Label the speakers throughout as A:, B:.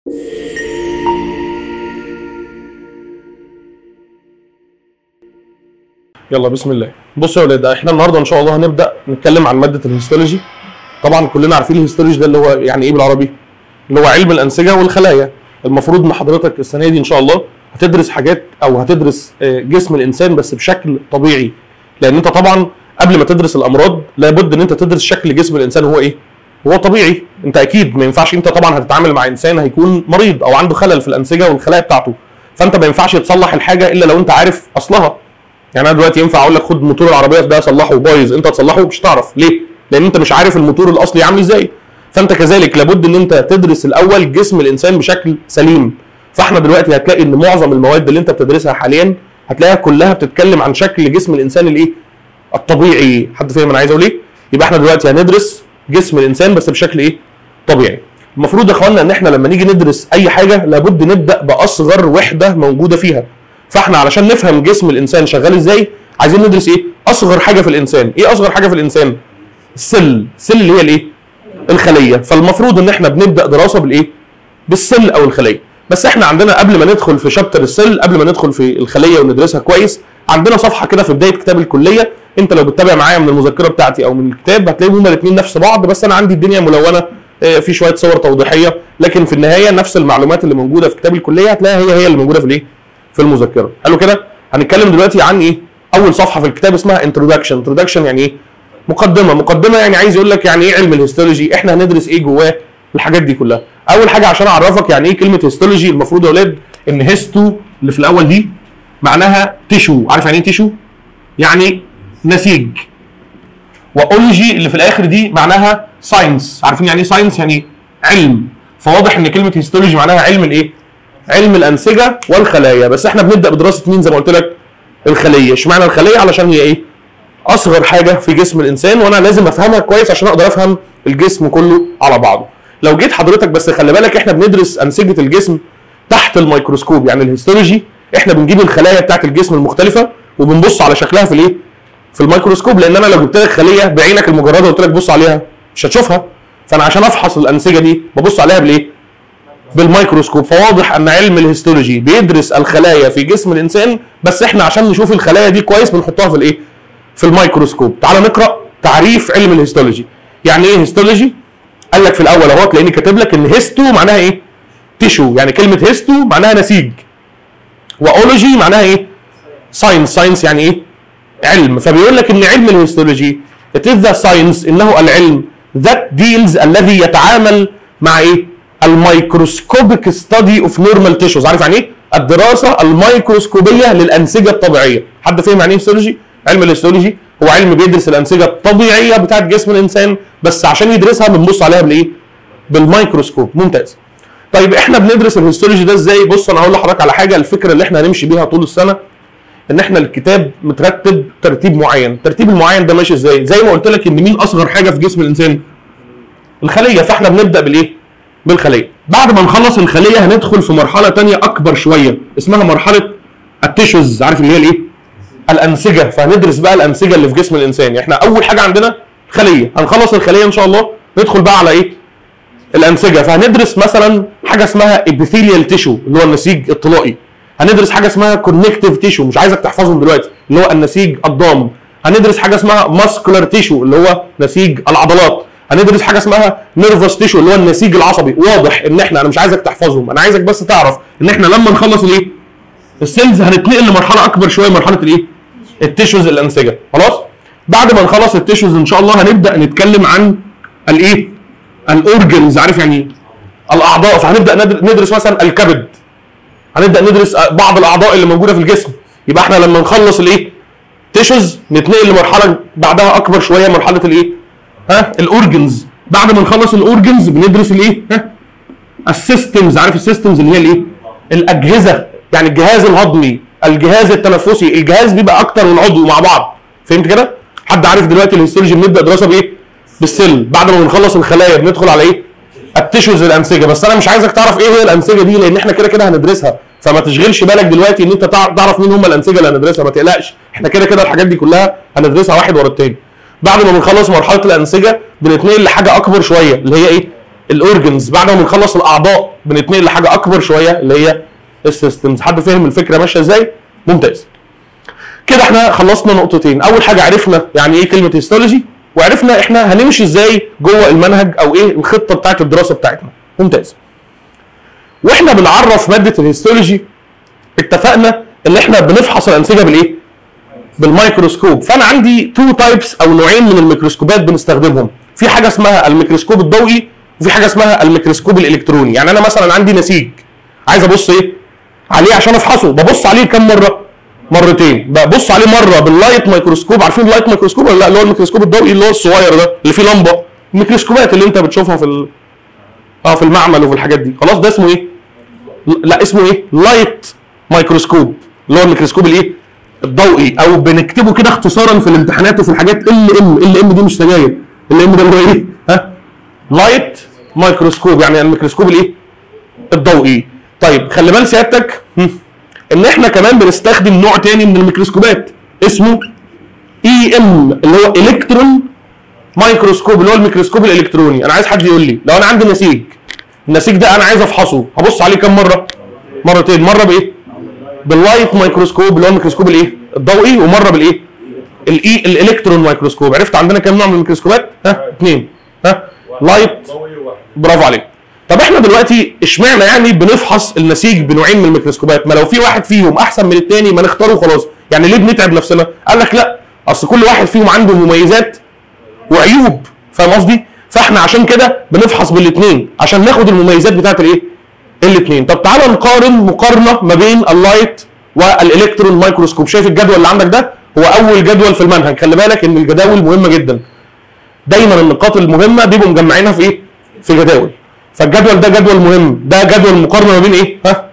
A: يلا بسم الله بصوا يا ولاد احنا النهارده ان شاء الله هنبدا نتكلم عن ماده الهيستولوجي طبعا كلنا عارفين الهيستولوجي ده اللي هو يعني ايه بالعربي اللي هو علم الانسجه والخلايا المفروض ان حضرتك السنه دي ان شاء الله هتدرس حاجات او هتدرس آه، جسم الانسان بس بشكل طبيعي لان انت طبعا قبل ما تدرس الامراض لابد ان انت تدرس شكل جسم الانسان هو ايه هو طبيعي انت اكيد ما ينفعش انت طبعا هتتعامل مع انسان هيكون مريض او عنده خلل في الانسجه والخلايا بتاعته فانت ما ينفعش تصلح الحاجه الا لو انت عارف اصلها يعني انا دلوقتي ينفع اقول لك خد موتور العربيه ده صلحه بايظ انت تصلحه مش هتعرف ليه؟ لان انت مش عارف الموتور الاصلي عامل ازاي فانت كذلك لابد ان انت تدرس الاول جسم الانسان بشكل سليم فاحنا دلوقتي هتلاقي ان معظم المواد اللي انت بتدرسها حاليا هتلاقيها كلها بتتكلم عن شكل جسم الانسان الايه؟ الطبيعي حد فاهم انا عايز اقول ايه؟ يبقى احنا دلوقتي هندرس جسم الانسان بس بشكل ايه؟ طبيعي المفروض يا اخوانا ان احنا لما نيجي ندرس اي حاجه لابد نبدا باصغر وحده موجوده فيها فاحنا علشان نفهم جسم الانسان شغال ازاي عايزين ندرس ايه اصغر حاجه في الانسان ايه اصغر حاجه في الانسان السل السل اللي هي الايه الخليه فالمفروض ان احنا بنبدا دراسه بالايه بالسل او الخليه بس احنا عندنا قبل ما ندخل في شابتر السل قبل ما ندخل في الخليه وندرسها كويس عندنا صفحه كده في بدايه كتاب الكليه انت لو بتتابع معايا من المذكره بتاعتي او من الكتاب هتلاقيهم هما الاثنين نفس بعض بس انا عندي الدنيا ملونه آه، في شويه صور توضيحيه لكن في النهايه نفس المعلومات اللي موجوده في كتاب الكليه هتلاقيها هي هي اللي موجوده في الايه في المذكره حلو كده هنتكلم دلوقتي عن ايه اول صفحه في الكتاب اسمها انتروداكشن انتروداكشن يعني ايه مقدمه مقدمه يعني عايز يقول لك يعني ايه علم الهيستولوجي احنا هندرس ايه جواه الحاجات دي كلها اول حاجه عشان اعرفك يعني ايه كلمه هيستولوجي المفروض يا اولاد ان هيستو اللي في الاول دي معناها تيشو عارف يعني ايه تيشو يعني نسيج واولوجي اللي في الاخر دي معناها ساينس عارفين يعني ايه ساينس يعني علم فواضح ان كلمه هيستولوجي معناها علم الايه علم الانسجه والخلايا بس احنا بنبدا بدراسه مين زي ما قلت لك الخليه اشمعنى الخليه علشان هي ايه اصغر حاجه في جسم الانسان وانا لازم افهمها كويس عشان اقدر افهم الجسم كله على بعضه لو جيت حضرتك بس خلي بالك احنا بندرس انسجه الجسم تحت الميكروسكوب يعني الهيستولوجي احنا بنجيب الخلايا بتاعت الجسم المختلفه وبنبص على شكلها في الايه في الميكروسكوب لان انا لو جبت لك خليه بعينك المجرده وقلت لك بص عليها مش هتشوفها فانا عشان افحص الانسجه دي ببص عليها بالايه بالميكروسكوب فواضح ان علم الهيستولوجي بيدرس الخلايا في جسم الانسان بس احنا عشان نشوف الخلايا دي كويس بنحطها في الايه في الميكروسكوب تعال نقرا تعريف علم الهيستولوجي يعني ايه هيستولوجي قال لك في الاول اهو تلاقيني كاتب لك ان هيستو معناها ايه تيشو يعني كلمه هيستو معناها نسيج واولوجي معناها ايه ساينس ساينس يعني ايه علم فبيقول لك ان علم الهيستولوجي it is the science انه العلم that deals الذي يتعامل مع ايه الميكروسكوبيك ستادي اوف نورمال تيشوز عارف يعني ايه الدراسه الميكروسكوبيه للانسجه الطبيعيه حد فاهم يعني ايه هيستولوجي علم الهيستولوجي هو علم بيدرس الانسجه الطبيعيه بتاعت جسم الانسان بس عشان يدرسها بنبص عليها بالايه بالميكروسكوب ممتاز طيب احنا بندرس الهيستولوجي ده ازاي بص انا هقول لحضرتك على حاجه الفكره اللي احنا هنمشي بيها طول السنه ان احنا الكتاب مترتب ترتيب معين الترتيب المعين ده ماشي ازاي زي ما قلت لك ان مين اصغر حاجه في جسم الانسان الخليه فاحنا بنبدا بالايه بالخليه بعد ما نخلص الخليه هندخل في مرحله تانية اكبر شويه اسمها مرحله التيشوز عارف اللي هي الايه الانسجه فهندرس بقى الانسجه اللي في جسم الانسان احنا اول حاجه عندنا خليه هنخلص الخليه ان شاء الله ندخل بقى على ايه الانسجه فهندرس مثلا حاجه اسمها ابيثيليال تيشو اللي هو النسيج الطلائي هندرس حاجه اسمها كونكتيف تيشو مش عايزك تحفظهم دلوقتي اللي هو النسيج الضام هندرس حاجه اسمها ماسكولار تيشو اللي هو نسيج العضلات هندرس حاجه اسمها نيرفس تيشو اللي هو النسيج العصبي واضح ان احنا انا مش عايزك تحفظهم انا عايزك بس تعرف ان احنا لما نخلص الايه السيلز هنتنقل لمرحله اكبر شويه مرحله الايه التيشوز الانسجه خلاص بعد ما نخلص التيشوز ان شاء الله هنبدا نتكلم عن الايه الاورجنز عارف يعني ايه الاعضاء فهنبدا ندر- ندرس مثلا الكبد هنبدا ندرس بعض الاعضاء اللي موجوده في الجسم يبقى احنا لما نخلص الايه تيشوز نتنقل لمرحله بعدها اكبر شويه مرحله الايه ها الاورجنز بعد ما نخلص الاورجنز بندرس الايه ها السيستمز عارف السيستمز اللي هي الايه الاجهزه يعني الجهاز الهضمي الجهاز التنفسي الجهاز بيبقى اكتر من عضو مع بعض فهمت كده حد عارف دلوقتي الهيستولوجي بنبدا دراسه بايه بالسل بعد ما بنخلص الخلايا بندخل على ايه التيشوز الانسجه بس انا مش عايزك تعرف ايه هي الانسجه دي لان احنا كده كده هندرسها فما تشغلش بالك دلوقتي ان انت تع- تعرف مين هم الانسجه اللي هندرسها ما تقلقش احنا كده كده الحاجات دي كلها هندرسها واحد ورا التاني بعد ما بنخلص مرحله الانسجه بنتنقل لحاجه اكبر شويه اللي هي ايه الاورجنز بعد ما بنخلص الاعضاء بنتنقل لحاجه اكبر شويه اللي هي السيستمز حد فاهم الفكره ماشيه ازاي ممتاز كده احنا خلصنا نقطتين اول حاجه عرفنا يعني ايه كلمه هيستولوجي وعرفنا احنا هنمشي ازاي جوه المنهج او ايه الخطه بتاعت الدراسه بتاعتنا ممتاز واحنا بنعرف ماده الهيستولوجي اتفقنا ان احنا بنفحص الانسجه بالايه بالميكروسكوب فانا عندي تو تايبس او نوعين من الميكروسكوبات بنستخدمهم في حاجه اسمها الميكروسكوب الضوئي وفي حاجه اسمها الميكروسكوب الالكتروني يعني انا مثلا عندي نسيج عايز ابص ايه عليه عشان افحصه ببص عليه كم مره مرتين ببص عليه مره باللايت ميكروسكوب عارفين اللايت ميكروسكوب ولا لا اللي هو الميكروسكوب الضوئي اللي هو الصغير ده اللي فيه لمبه الميكروسكوبات اللي انت بتشوفها في ال... اه في المعمل وفي الحاجات دي خلاص ده اسمه ايه لا اسمه ايه لايت ميكروسكوب اللي هو الميكروسكوب الايه الضوئي او بنكتبه كده اختصارا في الامتحانات وفي الحاجات ال ام ال ام دي مش سجاير ال ام ده اللي هو ايه ها لايت ميكروسكوب يعني الميكروسكوب الايه الضوئي طيب خلي بال سيادتك هم، ان احنا كمان بنستخدم نوع تاني من الميكروسكوبات اسمه اي ام اللي هو الكترون مايكروسكوب اللي هو الميكروسكوب الالكتروني انا عايز حد يقول لي لو انا عندي نسيج النسيج ده انا عايز افحصه هبص عليه كم مره مرتين مره بايه باللايت مايكروسكوب اللي هو الميكروسكوب الايه الضوئي ومره بالايه الاي الالكترون مايكروسكوب عرفت عندنا كام نوع من الميكروسكوبات ها اثنين ها لايت
B: ضوئي واحد
A: برافو عليك طب احنا دلوقتي اشمعنى يعني بنفحص النسيج بنوعين من الميكروسكوبات ما لو في واحد فيهم احسن من التاني ما نختاره خلاص يعني ليه بنتعب نفسنا قال لك لا اصل كل واحد فيهم عنده مميزات وعيوب فاهم قصدي فاحنا عشان كده بنفحص بالاثنين عشان ناخد المميزات بتاعت الايه الاثنين طب تعالى نقارن مقارنه ما بين اللايت والالكترون مايكروسكوب شايف الجدول اللي عندك ده هو اول جدول في المنهج خلي بالك ان الجداول مهمه جدا دايما النقاط المهمه بيبقوا مجمعينها في ايه في جداول فالجدول ده جدول مهم ده جدول مقارنه ما بين ايه ها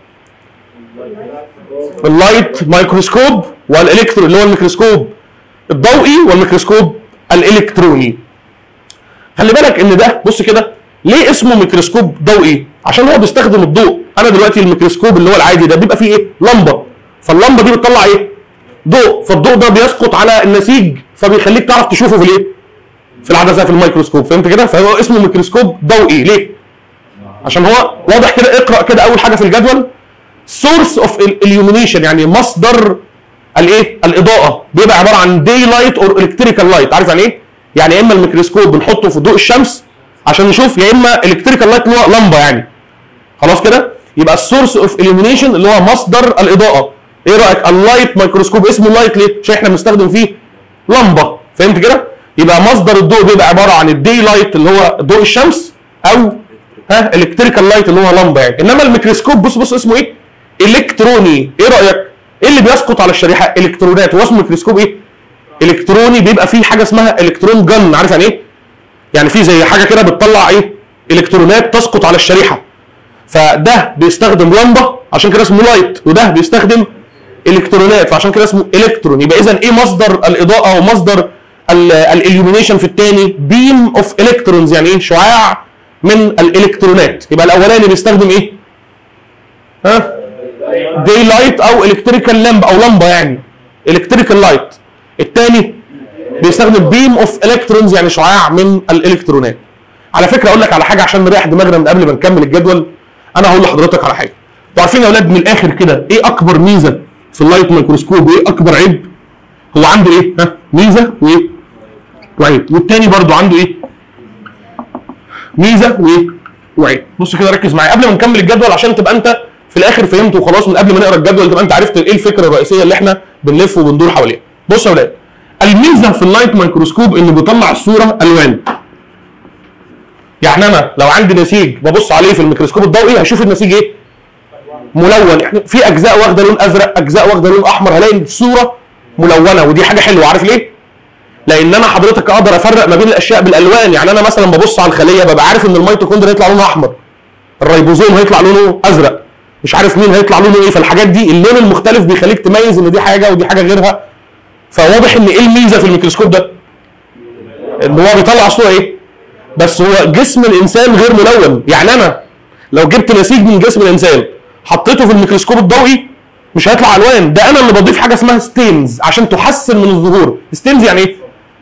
A: اللايت مايكروسكوب والالكترون اللي هو الميكروسكوب الضوئي والميكروسكوب الالكتروني خلي بالك ان ده بص كده ليه اسمه ميكروسكوب ضوئي عشان هو بيستخدم الضوء انا دلوقتي الميكروسكوب اللي هو العادي ده بيبقى فيه ايه لمبه فاللمبه دي بتطلع ايه ضوء فالضوء ده بيسقط على النسيج فبيخليك تعرف تشوفه في الايه في العدسه في الميكروسكوب فهمت كده فهو اسمه ميكروسكوب ضوئي ليه عشان هو واضح كده اقرا كده اول حاجه في الجدول سورس اوف illumination يعني مصدر الايه الاضاءه بيبقى عباره عن داي لايت اور الكتريكال لايت عارف يعني ايه يعني يا اما الميكروسكوب بنحطه في ضوء الشمس عشان نشوف يا اما الكتريكال لايت اللي هو لمبه يعني خلاص كده يبقى السورس اوف illumination اللي هو مصدر الاضاءه ايه رايك اللايت ميكروسكوب اسمه لايت ليه عشان احنا بنستخدم فيه لمبه فهمت كده يبقى مصدر الضوء بيبقى عباره عن الداي لايت اللي هو ضوء الشمس او ها الكتريكال لايت اللي هو لمبه يعني انما الميكروسكوب بص بص اسمه ايه الكتروني ايه رايك ايه اللي بيسقط على الشريحه الكترونات هو اسمه ميكروسكوب ايه الكتروني بيبقى فيه حاجه اسمها الكترون جن عارف يعني ايه يعني في زي حاجه كده بتطلع ايه الكترونات تسقط على الشريحه فده بيستخدم لمبه عشان كده اسمه لايت وده بيستخدم الكترونات فعشان كده اسمه الكترون يبقى اذا ايه مصدر الاضاءه ومصدر الاليومينيشن في الثاني بيم اوف الكترونز يعني ايه شعاع من الالكترونات يبقى الاولاني بيستخدم ايه ها داي لايت او الكتريكال لامب او لمبه يعني الكتريكال لايت الثاني بيستخدم بيم اوف الكترونز يعني شعاع من الالكترونات على فكره اقول لك على حاجه عشان نريح دماغنا من قبل ما نكمل الجدول انا هقول لحضرتك على حاجه انتوا عارفين يا اولاد من الاخر كده ايه اكبر ميزه في اللايت ميكروسكوب وايه اكبر عيب هو عنده ايه ها ميزه وايه وعيب والتاني برضو عنده ايه ميزه وايه وعيب بص كده ركز معايا قبل ما نكمل الجدول عشان تبقى انت في الاخر فهمت وخلاص من قبل ما نقرا الجدول تبقى انت عرفت ايه الفكره الرئيسيه اللي احنا بنلف وبندور حواليها بص يا اولاد الميزه في اللايت ميكروسكوب انه بيطلع الصوره الوان يعني انا لو عندي نسيج ببص عليه في الميكروسكوب الضوئي هشوف النسيج ايه ملون يعني في اجزاء واخده لون ازرق اجزاء واخده لون احمر هلاقي الصوره ملونه ودي حاجه حلوه عارف ليه لان انا حضرتك اقدر افرق ما بين الاشياء بالالوان يعني انا مثلا ببص على الخليه ببقى عارف ان الميتوكوندريا هيطلع لونه احمر الريبوزوم هيطلع لونه ازرق مش عارف مين هيطلع لونه ايه فالحاجات دي اللون المختلف بيخليك تميز ان دي حاجه ودي حاجه غيرها فواضح ان ايه الميزه في الميكروسكوب ده ان هو بيطلع صوره ايه بس هو جسم الانسان غير ملون يعني انا لو جبت نسيج من جسم الانسان حطيته في الميكروسكوب الضوئي مش هيطلع الوان ده انا اللي بضيف حاجه اسمها ستينز عشان تحسن من الظهور ستينز يعني ايه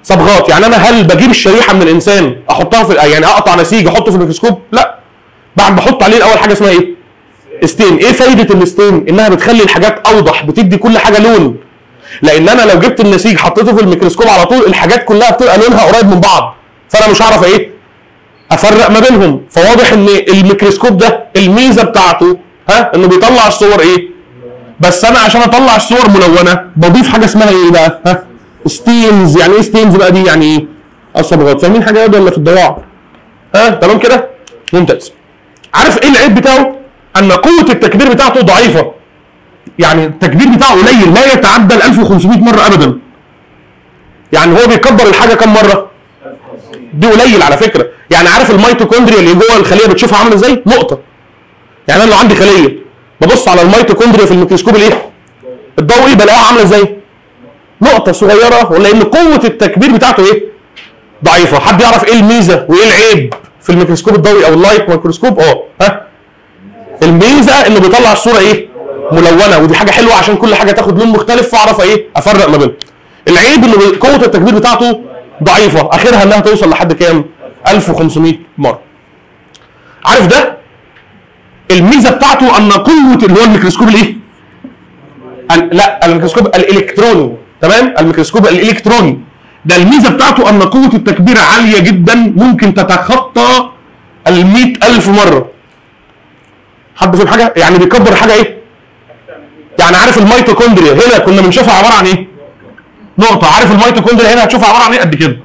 A: صبغات يعني انا هل بجيب الشريحه من الانسان احطها في يعني اقطع نسيج احطه في الميكروسكوب لا بعد بحط عليه الاول حاجه اسمها ايه ستين ايه فايده الستين انها بتخلي الحاجات اوضح بتدي كل حاجه لون لان انا لو جبت النسيج حطيته في الميكروسكوب على طول الحاجات كلها بتبقى لونها قريب من بعض فانا مش هعرف ايه افرق ما بينهم فواضح ان الميكروسكوب ده الميزه بتاعته ها انه بيطلع الصور ايه بس انا عشان اطلع الصور ملونه بضيف حاجه اسمها ايه بقى ها ستينز يعني ايه ستينز بقى دي يعني ايه الصبغات فاهمين حاجه ولا في الضياع ها تمام كده ممتاز عارف ايه العيب بتاعه ان قوه التكبير بتاعته ضعيفه يعني التكبير بتاعه قليل لا يتعدى ال 1500 مره ابدا يعني هو بيكبر الحاجه كم مره دي قليل على فكره يعني عارف الميتوكوندريا اللي جوه الخليه بتشوفها عامله ازاي نقطه يعني انا لو عندي خليه ببص على الميتوكوندريا في الميكروسكوب الايه الضوئي بلاقيها عامله ازاي نقطه صغيره ولان قوه التكبير بتاعته ايه ضعيفه حد يعرف ايه الميزه وايه العيب في الميكروسكوب الضوئي او اللايت ميكروسكوب اه ها الميزه انه بيطلع الصوره ايه ملونه ودي حاجه حلوه عشان كل حاجه تاخد لون مختلف فاعرف ايه افرق ما بينهم العيب انه قوه التكبير بتاعته ضعيفه اخرها انها توصل لحد كام 1500 مره عارف ده الميزه بتاعته ان قوه اللي هو الميكروسكوب الايه ال- لا الميكروسكوب الالكتروني تمام الميكروسكوب الالكتروني ده الميزه بتاعته ان قوه التكبير عاليه جدا ممكن تتخطى ال 100000 مره حد فاهم حاجه يعني بيكبر حاجه ايه يعني عارف الميتوكوندريا هنا كنا بنشوفها عباره عن ايه نقطه عارف الميتوكوندريا هنا هتشوفها عباره عن ايه قد كده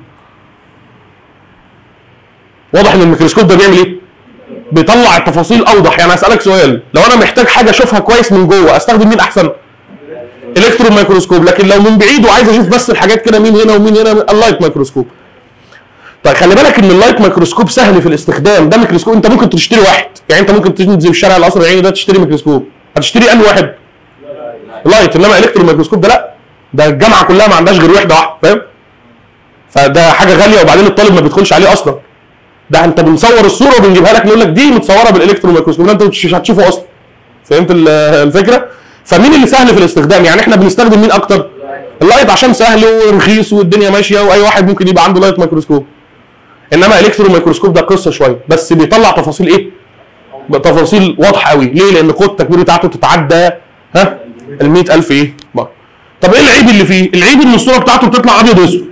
A: واضح ان الميكروسكوب ده بيعمل ايه بيطلع التفاصيل اوضح يعني اسالك سؤال لو انا محتاج حاجه اشوفها كويس من جوه استخدم مين احسن الكترون ميكروسكوب لكن لو من بعيد وعايز اشوف بس الحاجات كده مين هنا ومين هنا اللايت ميكروسكوب طيب خلي بالك ان اللايت ميكروسكوب سهل في الاستخدام ده ميكروسكوب انت ممكن تشتري واحد يعني انت ممكن تنزل في شارع القصر العيني ده تشتري ميكروسكوب هتشتري انهي واحد لايت انما الكترون ميكروسكوب ده لا ده الجامعه كلها ما عندهاش غير وحده واحده فاهم فده حاجه غاليه وبعدين الطالب ما بيدخلش عليه اصلا ده انت بنصور الصوره وبنجيبها لك نقول لك دي متصوره بالالكترون ميكروسكوب ده انت مش هتشوفه اصلا فهمت ال- الفكره فمين اللي سهل في الاستخدام يعني احنا بنستخدم مين اكتر اللايت عشان سهل ورخيص والدنيا ماشيه واي واحد ممكن يبقى عنده لايت ميكروسكوب انما الكترون ميكروسكوب ده قصه شويه بس بيطلع تفاصيل ايه تفاصيل واضحه قوي ليه لان قوه التكبير بتاعته تتعدى ها ال 100000 ايه مره طب ايه العيب اللي فيه العيب ان الصوره بتاعته بتطلع ابيض واسود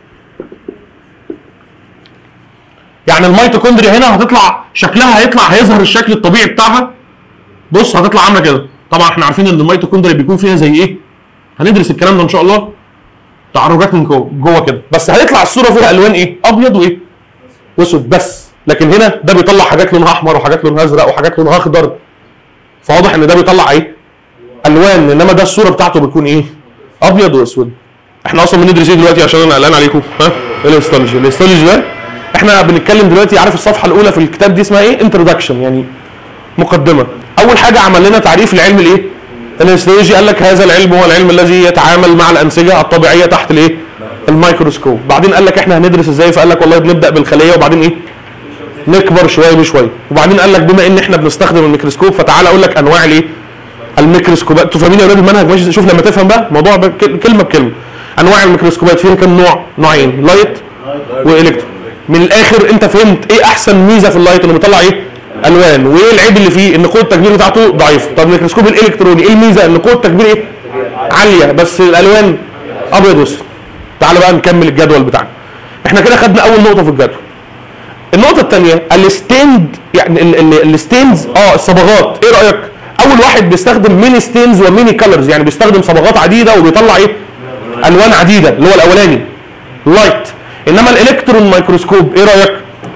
A: يعني الميتوكوندريا هنا هتطلع شكلها هيطلع هيظهر الشكل الطبيعي بتاعها بص هتطلع عامله كده طبعا احنا عارفين ان الميتوكوندريا بيكون فيها زي ايه هندرس الكلام ده ان شاء الله تعرجات من جوه جوه كده بس هيطلع الصوره فيها الوان ايه ابيض وايه واسود بس لكن هنا ده بيطلع حاجات لونها احمر وحاجات لونها ازرق وحاجات لونها اخضر فواضح ان ده بيطلع ايه الوان انما ده الصوره بتاعته بتكون ايه ابيض واسود احنا اصلا بندرس ايه دلوقتي عشان انا قلقان عليكم ها الاستولوجي الاستولوجي ده احنا بنتكلم دلوقتي عارف الصفحه الاولى في الكتاب دي اسمها ايه انتروداكشن يعني مقدمه اول حاجه عمل لنا تعريف العلم الايه الاستولوجي قال لك هذا العلم هو العلم الذي يتعامل مع الانسجه الطبيعيه تحت الايه الميكروسكوب بعدين قال لك احنا هندرس ازاي فقال لك والله بنبدا بالخليه وبعدين ايه نكبر شويه بشويه وبعدين قال لك بما ان احنا بنستخدم الميكروسكوب فتعالى اقول لك انواع الايه الميكروسكوبات انتوا فاهمين يا اولاد المنهج ماشي شوف لما تفهم بقى الموضوع بك- كلمه بكلمه انواع الميكروسكوبات فيها كام نوع نوعين لايت والكترون من الاخر انت فهمت ايه احسن ميزه في اللايت انه بيطلع ايه الوان وايه العيب اللي فيه ان قوه التكبير بتاعته ضعيفه طب الميكروسكوب الالكتروني ايه الميزه ان قوه التكبير ايه عاليه بس الالوان ابيض واسود تعالى بقى نكمل الجدول بتاعنا احنا كده خدنا اول نقطه في الجدول النقطه الثانيه الستيند يعني ال- ال- الستينز اه الصبغات ايه رايك اول واحد بيستخدم ميني ستينز وميني كلرز يعني بيستخدم صبغات عديده وبيطلع ايه الوان عديده اللي هو الاولاني لايت انما الالكترون ميكروسكوب ايه رايك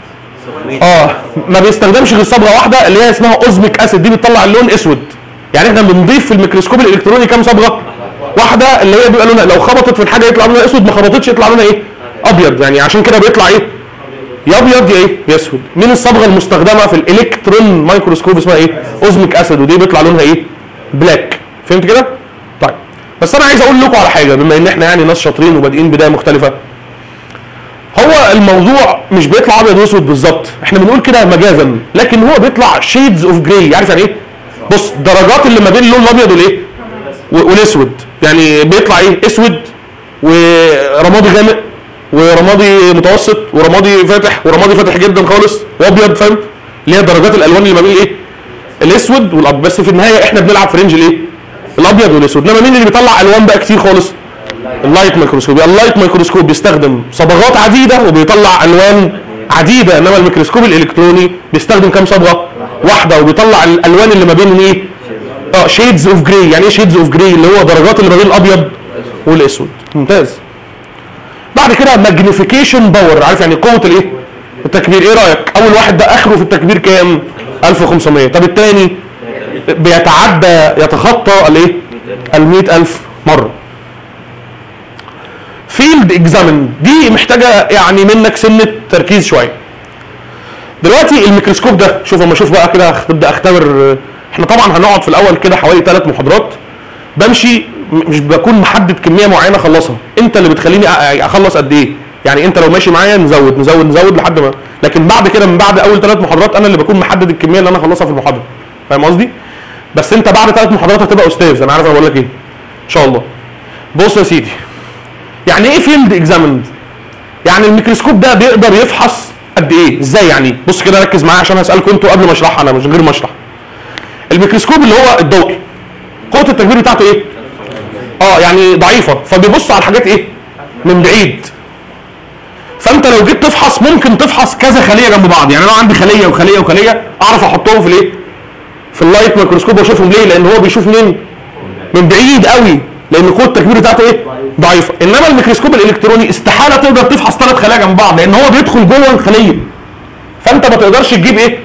A: اه ما بيستخدمش غير صبغه واحده اللي هي اسمها اوزميك اسيد دي بتطلع اللون اسود يعني احنا بنضيف في الميكروسكوب الالكتروني كام صبغه واحده اللي هي بيبقى لونها لو خبطت في الحاجه يطلع لونها اسود ما خبطتش يطلع لونها ايه ابيض يعني عشان كده بيطلع ايه يا ابيض يا ايه يا اسود مين الصبغه المستخدمه في الالكترون مايكروسكوب اسمها ايه اوزميك اسيد ودي بيطلع لونها ايه بلاك فهمت كده طيب بس انا عايز اقول لكم على حاجه بما ان احنا يعني ناس شاطرين وبادئين بدايه مختلفه هو الموضوع مش بيطلع ابيض واسود بالظبط احنا بنقول كده مجازا لكن هو بيطلع شيدز اوف جراي عارف يعني ايه بص درجات اللي ما بين اللون الابيض والايه و- والاسود يعني بيطلع ايه اسود ورمادي غامق ورمادي متوسط ورمادي فاتح ورمادي فاتح جدا خالص وابيض فاهم اللي هي درجات الالوان اللي ما بين الايه الاسود والابيض بس في النهايه احنا بنلعب في رينج الايه الابيض والاسود انما مين اللي بيطلع الوان بقى كتير خالص اللايت ميكروسكوب يبقى اللايت ميكروسكوب بيستخدم صبغات عديده وبيطلع الوان عديده انما الميكروسكوب الالكتروني بيستخدم كام صبغه واحده وبيطلع الالوان اللي ما بين ايه اه شيدز اوف جراي يعني ايه شيدز اوف جراي اللي هو درجات اللي ما بين الابيض والاسود ممتاز بعد كده ماجنيفيكيشن باور عارف يعني قوه الايه التكبير ايه رايك اول واحد ده اخره في التكبير كام 1500 طب الثاني بيتعدى يتخطى الايه ال 100000 مره فيلد اكزامن دي محتاجه يعني منك سنه تركيز شويه دلوقتي الميكروسكوب ده شوف اما اشوف بقى كده تبدا اختبر احنا طبعا هنقعد في الاول كده حوالي ثلاث محاضرات بمشي م- مش بكون محدد كميه معينه اخلصها انت اللي بتخليني أ- اخلص قد ايه يعني انت لو ماشي معايا نزود نزود نزود لحد ما لكن بعد كده من بعد اول ثلاث محاضرات انا اللي بكون محدد الكميه اللي انا اخلصها في المحاضره فاهم قصدي بس انت بعد ثلاث محاضرات هتبقى استاذ انا عارف انا بقول لك ايه ان شاء الله بص يا سيدي يعني ايه فيلد اكزامند يعني الميكروسكوب ده بيقدر يفحص قد ايه ازاي يعني بص كده ركز معايا عشان هسالكم انتوا قبل ما اشرحها انا مش غير ما اشرح الميكروسكوب اللي هو الضوئي قوه التكبير بتاعته ايه اه يعني ضعيفه فبيبص على الحاجات ايه من بعيد فانت لو جيت تفحص ممكن تفحص كذا خليه جنب بعض يعني لو عندي خليه وخليه وخليه اعرف احطهم في الايه في اللايت ميكروسكوب واشوفهم ليه لان هو بيشوف منين من بعيد قوي لان قوه التكبير بتاعته ايه ضعيفه انما الميكروسكوب الالكتروني استحاله تقدر تفحص ثلاث خلايا جنب بعض لان هو بيدخل جوه الخليه فانت ما تقدرش تجيب ايه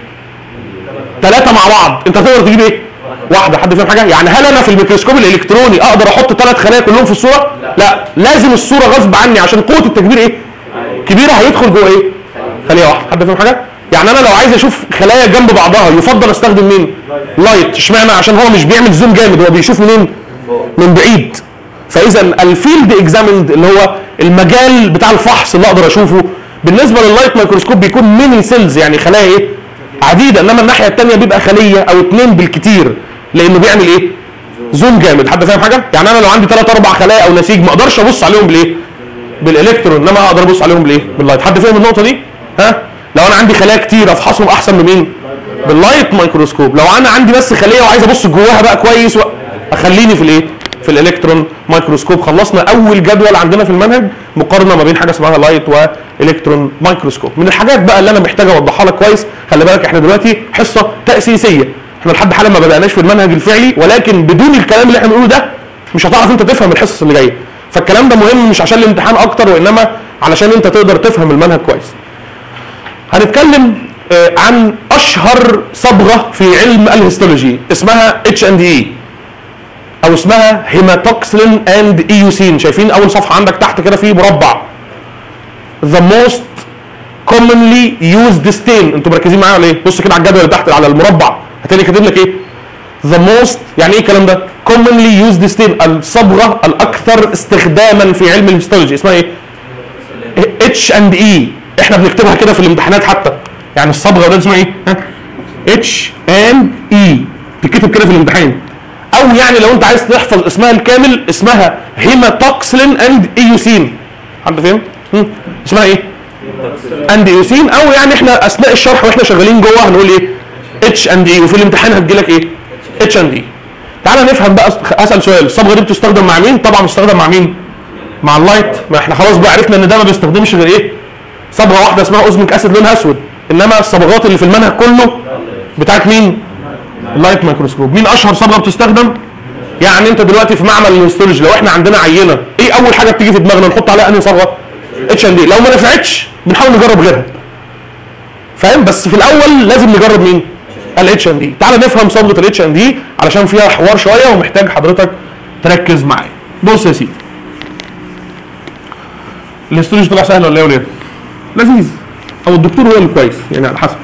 A: ثلاثه مع بعض انت تقدر تجيب ايه واحده حد فاهم حاجه يعني هل انا في الميكروسكوب الالكتروني اقدر احط ثلاث خلايا كلهم في الصوره لا لازم الصوره غصب عني عشان قوه التكبير ايه كبيره هيدخل جوه ايه خليه واحده حد فاهم حاجه يعني انا لو عايز اشوف خلايا جنب بعضها يفضل استخدم مين لايت اشمعنى عشان هو مش بيعمل زوم جامد هو بيشوف منين من بعيد فاذا الفيلد اكزامند اللي هو المجال بتاع الفحص اللي اقدر اشوفه بالنسبه لللايت مايكروسكوب بيكون ميني سيلز يعني خلايا ايه عديده انما الناحيه الثانيه بيبقى خليه او اثنين بالكتير لانه بيعمل ايه زوم جامد حد فاهم حاجه يعني انا لو عندي ثلاث اربع خلايا او نسيج ما اقدرش ابص عليهم بالايه بالالكترون انما اقدر ابص عليهم بالايه باللايت حد فاهم النقطه دي ها لو انا عندي خلايا كتير افحصهم احسن من مين باللايت مايكروسكوب لو انا عندي بس خليه وعايز ابص جواها بقى كويس و... اخليني في الايه في الالكترون مايكروسكوب خلصنا اول جدول عندنا في المنهج مقارنه ما بين حاجه اسمها لايت والكترون مايكروسكوب من الحاجات بقى اللي انا محتاج اوضحها لك كويس خلي بالك احنا دلوقتي حصه تاسيسيه احنا لحد حالا ما بداناش في المنهج الفعلي ولكن بدون الكلام اللي احنا بنقوله ده مش هتعرف انت تفهم الحصص اللي جايه فالكلام ده مهم مش عشان الامتحان اكتر وانما علشان انت تقدر تفهم المنهج كويس هنتكلم آه، عن اشهر صبغه في علم الهيستولوجي اسمها اتش اند اي او اسمها هيماتوكسلين اند ايوسين شايفين اول صفحه عندك تحت كده في مربع the most commonly used stain انتوا مركزين معايا ولا ايه بص كده على الجدول اللي تحت على المربع هتلاقي كاتب لك ايه the most يعني ايه الكلام ده commonly used stain الصبغه الاكثر استخداما في علم الهيستولوجي اسمها ايه اتش اند اي احنا بنكتبها كده في الامتحانات حتى يعني الصبغه ده اسمها ايه اتش اند اي تتكتب كده في الامتحان او يعني لو انت عايز تحفظ اسمها الكامل اسمها هيماتوكسلين اند ايوسين حد فاهم هم؟ اسمها ايه اند ايوسين او يعني احنا اثناء الشرح واحنا شغالين جوه هنقول ايه اتش اند اي وفي الامتحان هتجيلك ايه اتش اند اي تعالى نفهم بقى اسال سؤال الصبغه دي بتستخدم مع مين طبعا بتستخدم مع مين مع اللايت ما احنا خلاص بقى عرفنا ان ده ما بيستخدمش غير ايه صبغه واحده اسمها اوزميك اسيد لونها اسود انما الصبغات اللي في المنهج كله بتاعت مين اللايت مايكروسكوب مين اشهر صبغه بتستخدم يعني انت دلوقتي في معمل الهيستولوجي لو احنا عندنا عينه ايه اول حاجه بتيجي في دماغنا نحط عليها انهي صبغه اتش ان دي لو ما نفعتش بنحاول نجرب غيرها فاهم بس في الاول لازم نجرب مين الاتش ان دي تعال نفهم صبغه الاتش ان دي علشان فيها حوار شويه ومحتاج حضرتك تركز معايا بص يا سيدي الهيستولوجي طلع سهل ولا ايه يا ولاد لذيذ او الدكتور هو اللي كويس يعني على حسب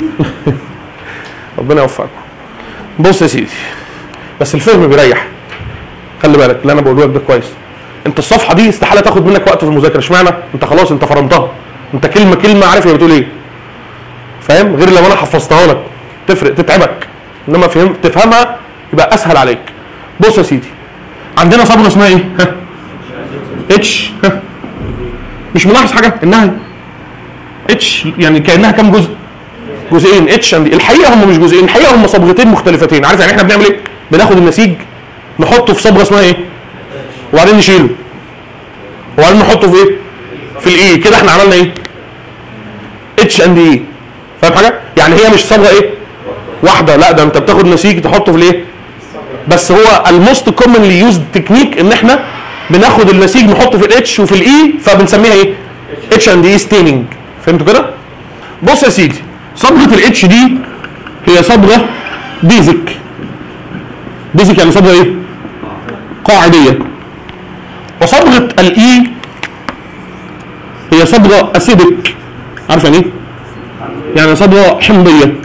A: ربنا يوفقكم بص يا سيدي بس الفهم بيريح خلي بالك اللي انا بقوله لك ده كويس انت الصفحه دي استحاله تاخد منك وقت في المذاكره اشمعنى انت خلاص انت فرمتها انت كلمه كلمه عارف هي بتقول ايه فاهم غير لو انا حفظتها لك تفرق تتعبك انما فهم تفهمها يبقى اسهل عليك بص يا سيدي عندنا صبغه اسمها ايه ها اتش ها مش ملاحظ حاجه انها اتش يعني كانها كام جزء جزئين اتش اند الحقيقه هم مش جزئين الحقيقه هم صبغتين مختلفتين عارف يعني احنا بنعمل ايه بناخد النسيج نحطه في صبغه اسمها ايه وبعدين نشيله وبعدين نحطه في ايه في الاي كده احنا عملنا ايه اتش اند اي فاهم حاجه يعني هي مش صبغه ايه واحده لا ده انت بتاخد نسيج تحطه في الايه بس هو الموست كومنلي يوزد تكنيك ان احنا بناخد النسيج نحطه في الاتش وفي الاي فبنسميها ايه اتش اند اي ستيننج فهمتوا كده بص يا سيدي صبغه الاتش دي هي صبغه بيزك بيزك يعني صبغه ايه قاعديه وصبغه الاي هي صبغه اسيدك عارف يعني ايه يعني صبغه حمضيه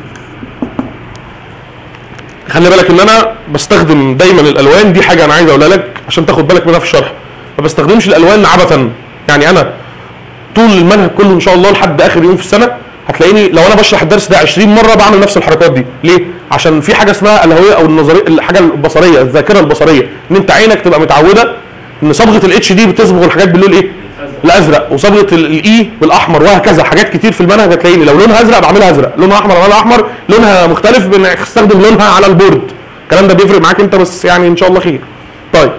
A: خلي بالك ان انا بستخدم دايما الالوان دي حاجه انا عايز اقولها لك عشان تاخد بالك منها في الشرح ما بستخدمش الالوان عبثا يعني انا طول المنهج كله ان شاء الله لحد اخر يوم في السنه هتلاقيني لو انا بشرح الدرس ده 20 مره بعمل نفس الحركات دي ليه عشان في حاجه اسمها الهويه او النظريه الحاجه البصريه الذاكره البصريه ان انت عينك تبقى متعوده ان صبغه الاتش دي بتصبغ الحاجات باللون ايه الازرق وصبغه الاي بالاحمر وهكذا حاجات كتير في المنهج هتلاقيني لو لونها ازرق بعملها ازرق لونها احمر بعملها احمر لونها مختلف بنستخدم لونها على البورد الكلام ده بيفرق معاك انت بس يعني ان شاء الله خير طيب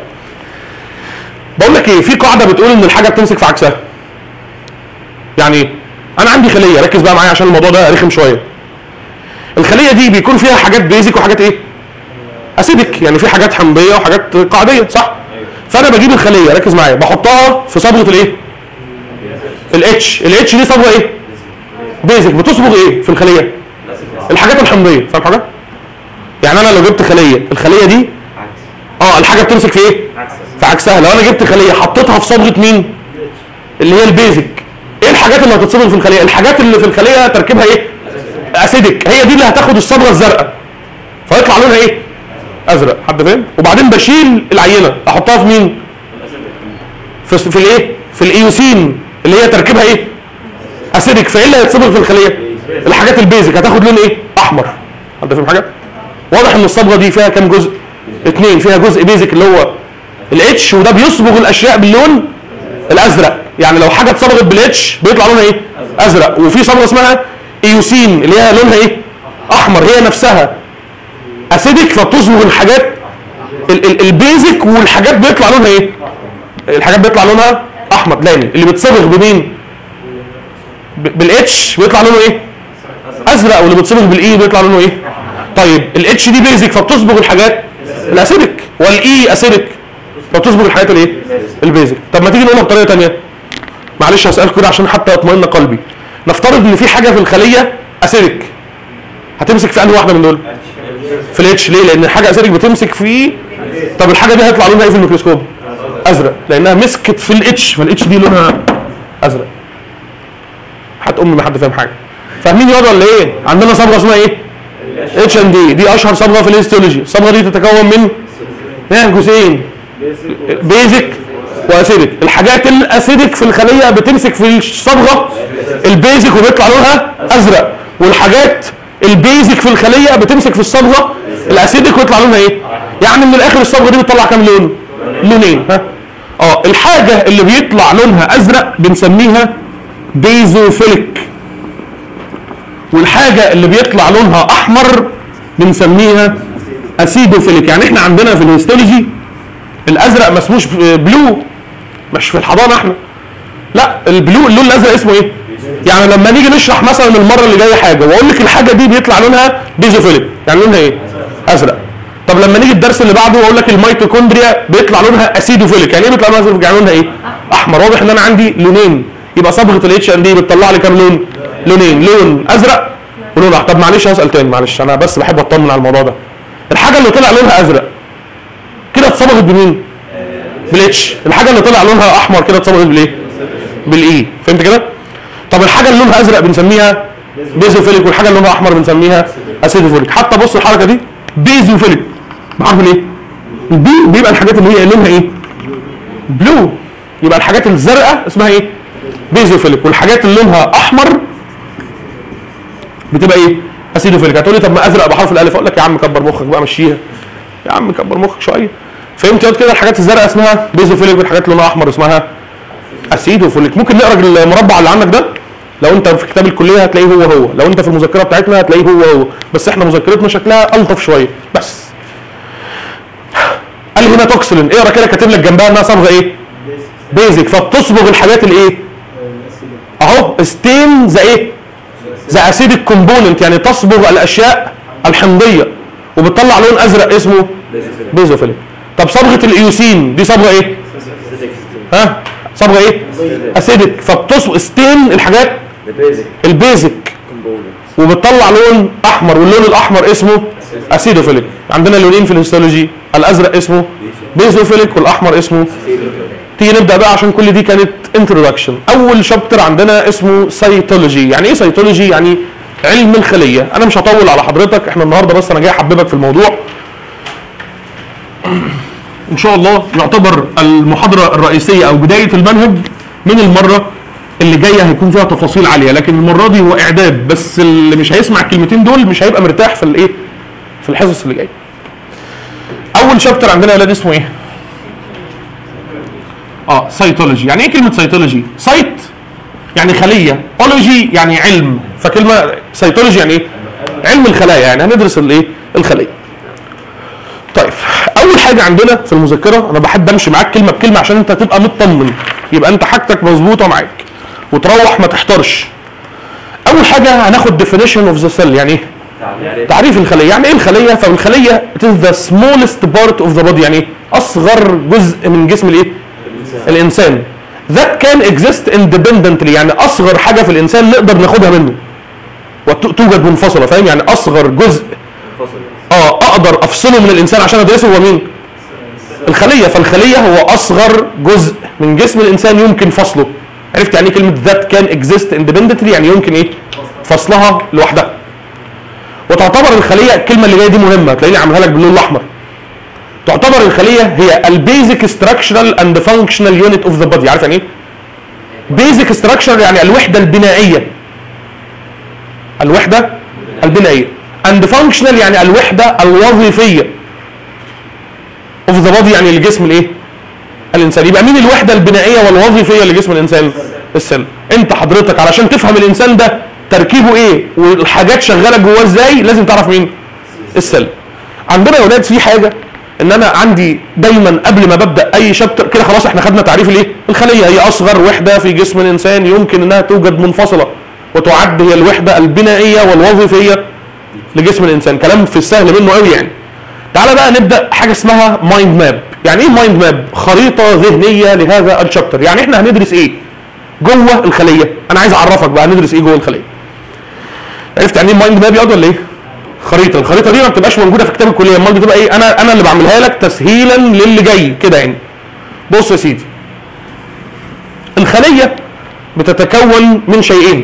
A: بقول لك ايه في قاعده بتقول ان الحاجه بتمسك في عكسها يعني ايه انا عندي خليه ركز بقى معايا عشان الموضوع ده رخم شويه الخليه دي بيكون فيها حاجات بيزك وحاجات ايه اسيدك يعني في حاجات حمضيه وحاجات قاعديه صح فانا بجيب الخليه ركز معايا بحطها في صبغه الايه الاتش الاتش دي صبغه ايه بيزك بتصبغ ايه في الخليه الحاجات الحمضيه فاهم حاجه يعني انا لو جبت خليه الخليه دي اه الحاجه بتمسك في ايه في عكسها لو انا جبت خليه حطيتها في صبغه مين اللي هي البيزك ايه الحاجات اللي هتتصبغ في الخليه الحاجات اللي في الخليه تركيبها ايه اسيدك هي دي اللي هتاخد الصبغه الزرقاء فيطلع لونها ايه ازرق حد فاهم وبعدين بشيل العينه احطها في مين في في الايه في الايوسين اللي هي تركيبها ايه اسيدك فايه اللي هيتصبغ في الخليه الحاجات البيزك هتاخد لون ايه احمر حد فاهم حاجه واضح ان الصبغه دي فيها كام جزء اثنين فيها جزء بيزك اللي هو الاتش وده بيصبغ الاشياء باللون الازرق يعني لو حاجه اتصبغت بالاتش بيطلع لونها ايه ازرق وفي صبغه اسمها ايوسين اللي هي لونها ايه احمر هي نفسها اسيدك فبتصبغ الحاجات ال- ال- البيزك والحاجات بيطلع لونها ايه الحاجات بيطلع لونها احمر لاني اللي بتصبغ بمين ب- بالاتش بيطلع لونه ايه ازرق واللي بتصبغ بالاي بيطلع لونه ايه طيب الاتش دي بيزك فبتصبغ الحاجات الاسيدك والاي اسيدك فبتصبغ الحاجات الايه البيزك طب ما تيجي نقولها بطريقه ثانيه معلش هسالك كده عشان حتى يطمئن قلبي نفترض ان في حاجه في الخليه اسيدك هتمسك في انهي واحده من دول في الاتش ليه لان الحاجه اسيدك بتمسك في طب الحاجه دي هيطلع لونها ايه في الميكروسكوب ازرق لانها مسكت في الاتش فالاتش دي لونها ازرق حد امي ما حد فاهم حاجه فاهمين ياض ولا ايه عندنا صبغه اسمها ايه اتش ان دي دي اشهر صبغه في الهيستولوجي الصبغه دي تتكون من ايه جزئين بيزك واسيدك الحاجات الاسيدك في الخليه بتمسك في الصبغه البيزك وبيطلع لونها ازرق والحاجات البيزك في الخليه بتمسك في الصبغه الاسيدك ويطلع لونها ايه يعني من الاخر الصبغه دي بتطلع كام لون لونين ها اه الحاجه اللي بيطلع لونها ازرق بنسميها بيزوفيليك والحاجه اللي بيطلع لونها احمر بنسميها اسيدوفيليك يعني احنا عندنا في الهيستولوجي الازرق ما اسموش بلو مش في الحضانه احنا لا البلو اللون الازرق اسمه ايه يعني لما نيجي نشرح مثلا المره اللي جايه حاجه واقول لك الحاجه دي بيطلع لونها بيزوفيليك يعني لونها ايه ازرق طب لما نيجي الدرس اللي بعده واقول لك الميتوكوندريا بيطلع لونها اسيدوفيليك يعني ايه بيطلع لونها اسيدوفيليك يعني لونها ايه احمر واضح ان انا عندي لونين يبقى صبغه الاتش ان دي بتطلع لي كام لون لونين لون ازرق ولون احمر طب معلش هسال تاني معلش انا بس بحب اطمن على الموضوع ده الحاجه اللي طلع لونها ازرق كده اتصبغت بمين بالاتش الحاجه اللي طلع لونها احمر كده اتصبغت بالايه بالاي فهمت كده طب الحاجه اللي لونها ازرق بنسميها بيزوفيليك والحاجه اللي لونها احمر بنسميها اسيدوفيليك حتى بص الحركه دي بيزوفيليك بعرف ليه البي بيبقى الحاجات اللي هي لونها ايه بلو يبقى الحاجات الزرقاء اسمها ايه بيزوفيليك والحاجات اللي لونها احمر بتبقى ايه اسيدوفيليك هتقول لي طب ما ازرق بحرف الالف اقول لك يا عم كبر مخك بقى مشيها يا عم كبر مخك شويه فهمت ياض كده الحاجات الزرقاء اسمها بيزوفيليك والحاجات اللي لونها احمر اسمها اسيدوفيليك ممكن نقرا المربع اللي عندك ده لو انت في كتاب الكليه هتلاقيه هو هو لو انت في المذكره بتاعتنا هتلاقيه هو هو بس احنا مذكرتنا شكلها الطف شويه بس قال هنا توكسلين اقرا كده كاتب لك جنبها انها صبغه ايه بيزك فبتصبغ الحاجات الايه اهو ستين ذا ايه ذا اسيدك كومبوننت يعني تصبغ الاشياء الحمضيه وبتطلع لون ازرق اسمه بيزوفيليك طب صبغه الايوسين دي صبغه ايه ها صبغه ايه اسيدك فبتصبغ ستين الحاجات البيزك وبتطلع لون احمر واللون الاحمر اسمه اسيدوفيليك عندنا لونين في الهيستولوجي الازرق اسمه بيزوفيليك والاحمر اسمه تيجي نبدا بقى عشان كل دي كانت انتروداكشن اول شابتر عندنا اسمه سيتولوجي يعني ايه سيتولوجي يعني علم الخليه انا مش هطول على حضرتك احنا النهارده بس انا جاي احببك في الموضوع ان شاء الله يعتبر المحاضره الرئيسيه او بدايه المنهج من المره اللي جايه هيكون فيها تفاصيل عاليه لكن المره دي هو اعداد بس اللي مش هيسمع الكلمتين دول مش هيبقى مرتاح في الايه في الحصص اللي جايه اول شابتر عندنا يا ولاد اسمه ايه اه سيتولوجي يعني ايه كلمه سيتولوجي سايت يعني خليه اولوجي يعني علم فكلمه سيتولوجي يعني ايه علم الخلايا يعني هندرس الايه الخليه طيب اول حاجه عندنا في المذكره انا بحب امشي معاك كلمه بكلمه عشان انت تبقى مطمن يبقى انت حاجتك مظبوطه معاك وتروح ما تحترش اول حاجه هناخد definition اوف ذا سيل يعني ايه تعريف الخليه يعني ايه الخليه فالخليه it is the smallest part of the body يعني ايه اصغر جزء من جسم الايه الانسان that can exist independently يعني اصغر حاجه في الانسان نقدر ناخدها منه وتوجد منفصله فاهم يعني اصغر جزء اه اقدر افصله من الانسان عشان ادرسه هو مين الخليه فالخليه هو اصغر جزء من جسم الانسان يمكن فصله عرفت يعني ايه كلمه that can exist independently يعني يمكن ايه فصلها لوحدها وتعتبر الخليه الكلمه اللي جايه دي مهمه تلاقيني عاملها لك باللون الاحمر تعتبر الخليه هي البيزك ستراكشرال اند فانكشنال يونت اوف ذا بودي عارف يعني ايه بيزك ستراكشر يعني الوحده البنائيه الوحده البنائيه اند فانكشنال يعني الوحده الوظيفيه اوف ذا بودي يعني الجسم الايه الانسان يبقى مين الوحده البنائيه والوظيفيه لجسم الانسان السل انت حضرتك علشان تفهم الانسان ده تركيبه ايه والحاجات شغاله جواه ازاي لازم تعرف مين السل عندنا يا اولاد في حاجه ان انا عندي دايما قبل ما ببدا اي شابتر كده خلاص احنا خدنا تعريف الايه الخليه هي اصغر وحده في جسم الانسان يمكن انها توجد منفصله وتعد هي الوحده البنائيه والوظيفيه لجسم الانسان كلام في السهل منه قوي يعني تعالى بقى نبدا حاجه اسمها مايند ماب يعني ايه مايند ماب خريطه ذهنيه لهذا الشابتر يعني احنا هندرس ايه جوه الخليه انا عايز اعرفك بقى هندرس ايه جوه الخليه عرفت يعني ايه مايند ماب يقعد ولا ايه خريطه الخريطه دي ما بتبقاش موجوده في كتاب الكليه امال بتبقى ايه انا انا اللي بعملها لك تسهيلا للي جاي كده يعني بص يا سيدي الخليه بتتكون من شيئين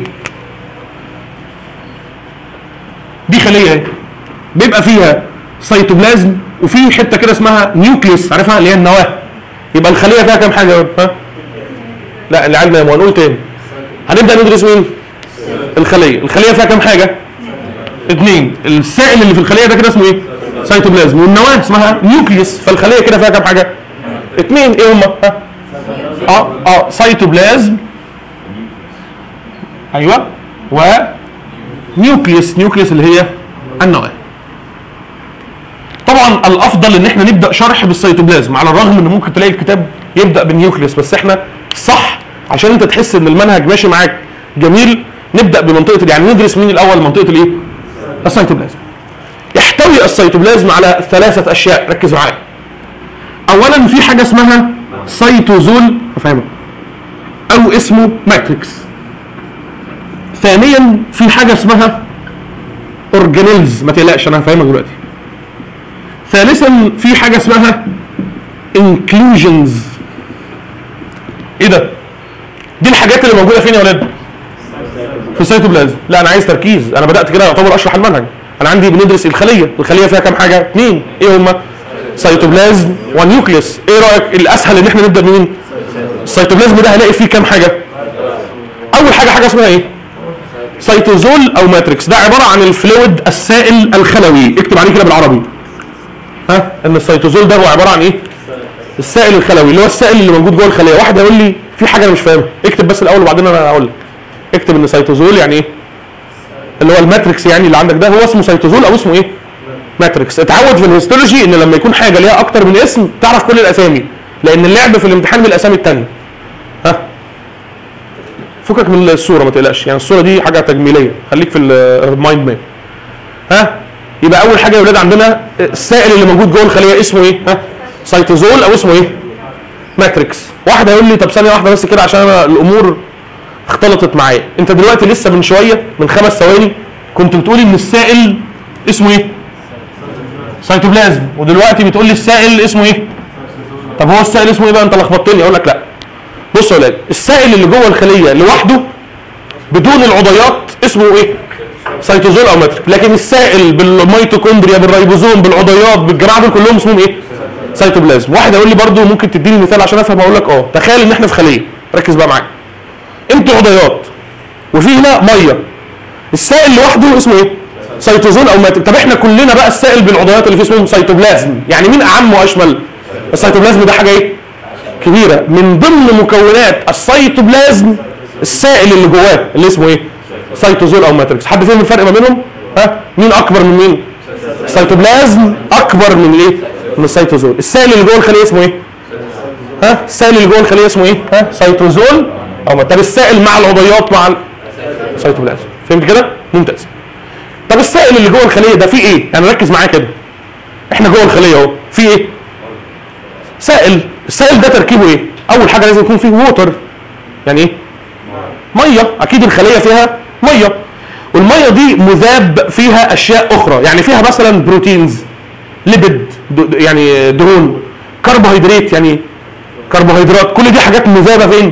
A: دي خليه اهي بيبقى فيها سيتوبلازم وفي حته كده اسمها نيوكليوس عارفها اللي هي النواه يبقى الخليه فيها كام حاجه يا ولد؟ ها لا اللي عندنا هنقول تاني هنبدا ندرس مين الخليه الخليه فيها كام حاجه اثنين السائل اللي في الخليه ده كده اسمه ايه سيتوبلازم والنواه اسمها نيوكليوس فالخليه كده فيها كام حاجه اثنين ايه هم ها اه اه سيتوبلازم ايوه و نيوكليوس نيوكليوس اللي هي النواه طبعا الافضل ان احنا نبدا شرح بالسيتوبلازم على الرغم ان ممكن تلاقي الكتاب يبدا بالنيوكليوس بس احنا صح عشان انت تحس ان المنهج ماشي معاك جميل نبدا بمنطقه يعني ندرس مين الاول منطقه الايه السيتوبلازم يحتوي السيتوبلازم على ثلاثه اشياء ركز معايا اولا في حاجه اسمها سيتوزول افهمك او اسمه ماتريكس ثانيا في حاجه اسمها اورجانيلز ما تقلقش انا هفهمك دلوقتي ثالثا في حاجه اسمها انكلوجنز ايه ده دي الحاجات اللي موجوده فين يا ولاد في السيتوبلازم لا انا عايز تركيز انا بدات كده يعتبر اشرح المنهج انا عندي بندرس الخليه الخليه فيها كام حاجه اثنين ايه هما سيتوبلازم ونيوكليوس ايه رايك الاسهل ان احنا نبدا بمين السيتوبلازم ده هلاقي فيه كام حاجه اول حاجه حاجه اسمها ايه سيتوزول او ماتريكس ده عباره عن الفلويد السائل الخلوي اكتب عليه كده بالعربي ها ان السيتوزول ده هو عباره عن ايه السائل الخلوي اللي هو السائل اللي موجود جوه الخليه واحد هيقول لي في حاجه انا مش فاهمها اكتب بس الاول وبعدين انا هقول لك اكتب ان سيتوزول يعني ايه اللي هو الماتريكس يعني اللي عندك ده هو اسمه سيتوزول او اسمه ايه ماتريكس اتعود في الهيستولوجي ان لما يكون حاجه ليها اكتر من اسم تعرف كل الاسامي لان اللعب في الامتحان بالاسامي الثانيه ها فكك من الصوره ما تقلقش يعني الصوره دي حاجه تجميليه خليك في المايند ماب ها يبقى اول حاجه يا ولاد عندنا السائل اللي موجود جوه الخليه اسمه ايه ها سيتوزول او اسمه ايه ماتريكس واحد هيقول لي طب ثانيه واحده بس كده عشان انا الامور اختلطت معايا انت دلوقتي لسه من شويه من خمس ثواني كنت بتقولي ان السائل اسمه ايه سيتوبلازم ودلوقتي بتقول لي السائل اسمه ايه طب هو السائل اسمه ايه بقى انت لخبطتني اقول لك لا بص يا ولاد السائل اللي جوه الخليه لوحده بدون العضيات اسمه ايه سيتوزول او ماتريك لكن السائل بالميتوكوندريا بالريبوزوم بالعضيات بالجماعه دول كلهم اسمهم ايه سيتوبلازم واحد هيقول لي برضو ممكن تديني مثال عشان افهم اقول لك اه تخيل ان احنا في خليه ركز بقى معايا انتوا عضيات وفي هنا ميه السائل لوحده اسمه ايه سيتوزول او ماتريك طب احنا كلنا بقى السائل بالعضيات اللي فيه اسمهم سيتوبلازم يعني مين اعم واشمل السيتوبلازم ده حاجه ايه كبيره من ضمن مكونات السيتوبلازم السائل اللي جواه اللي اسمه ايه سيتوزول او ماتريكس حد فاهم الفرق ما بينهم ها مين اكبر من مين السيتوبلازم اكبر من ايه من السيتوزول السائل اللي جوه الخليه اسمه ايه ها السائل اللي جوه الخليه اسمه ايه ها سيتوزول او طب السائل مع العضيات مع السيتوبلازم فهمت كده ممتاز طب السائل اللي جوه الخليه ده فيه ايه يعني ركز معايا كده احنا جوه الخليه اهو فيه ايه سائل السائل ده تركيبه ايه اول حاجه لازم يكون فيه ووتر يعني ايه ميه اكيد الخليه فيها ميه والميه دي مذاب فيها اشياء اخرى يعني فيها مثلا بروتينز ليبيد يعني دهون كربوهيدرات يعني كربوهيدرات كل دي حاجات مذابه فين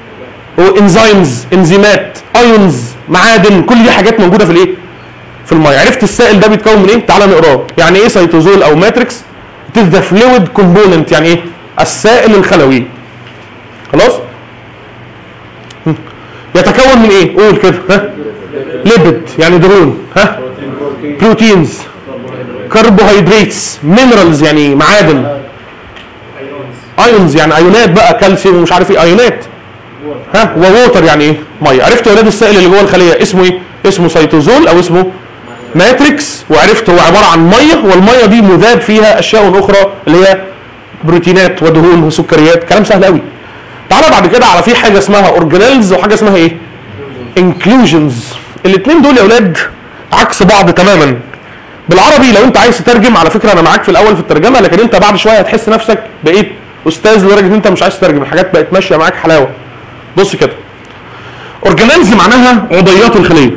A: وانزيمز انزيمات ايونز معادن كل دي حاجات موجوده في الايه في الميه عرفت السائل ده بيتكون من ايه تعال نقراه يعني ايه سيتوزول او ماتريكس it is the fluid component يعني ايه السائل الخلوي خلاص يتكون من ايه قول كده ها ليبيد يعني دهون ها بروتينز كربوهيدراتس مينرالز يعني معادن ايونز يعني ايونات بقى كالسيوم ومش عارف ايه ايونات ها ووتر يعني ايه ميه عرفت يا ولاد السائل اللي جوه الخليه اسمه ايه اسمه سيتوزول او اسمه ماتريكس وعرفت هو عباره عن ميه والميه دي مذاب فيها اشياء اخرى اللي هي بروتينات ودهون وسكريات كلام سهل قوي تعالى بعد كده على في حاجه اسمها اورجانيلز وحاجه اسمها ايه انكلوجنز الاثنين دول يا اولاد عكس بعض تماما بالعربي لو انت عايز تترجم على فكره انا معاك في الاول في الترجمه لكن انت بعد شويه هتحس نفسك بقيت استاذ لدرجه ان انت مش عايز تترجم الحاجات بقت ماشيه معاك حلاوه بص كده اورجانيلز معناها عضيات الخليه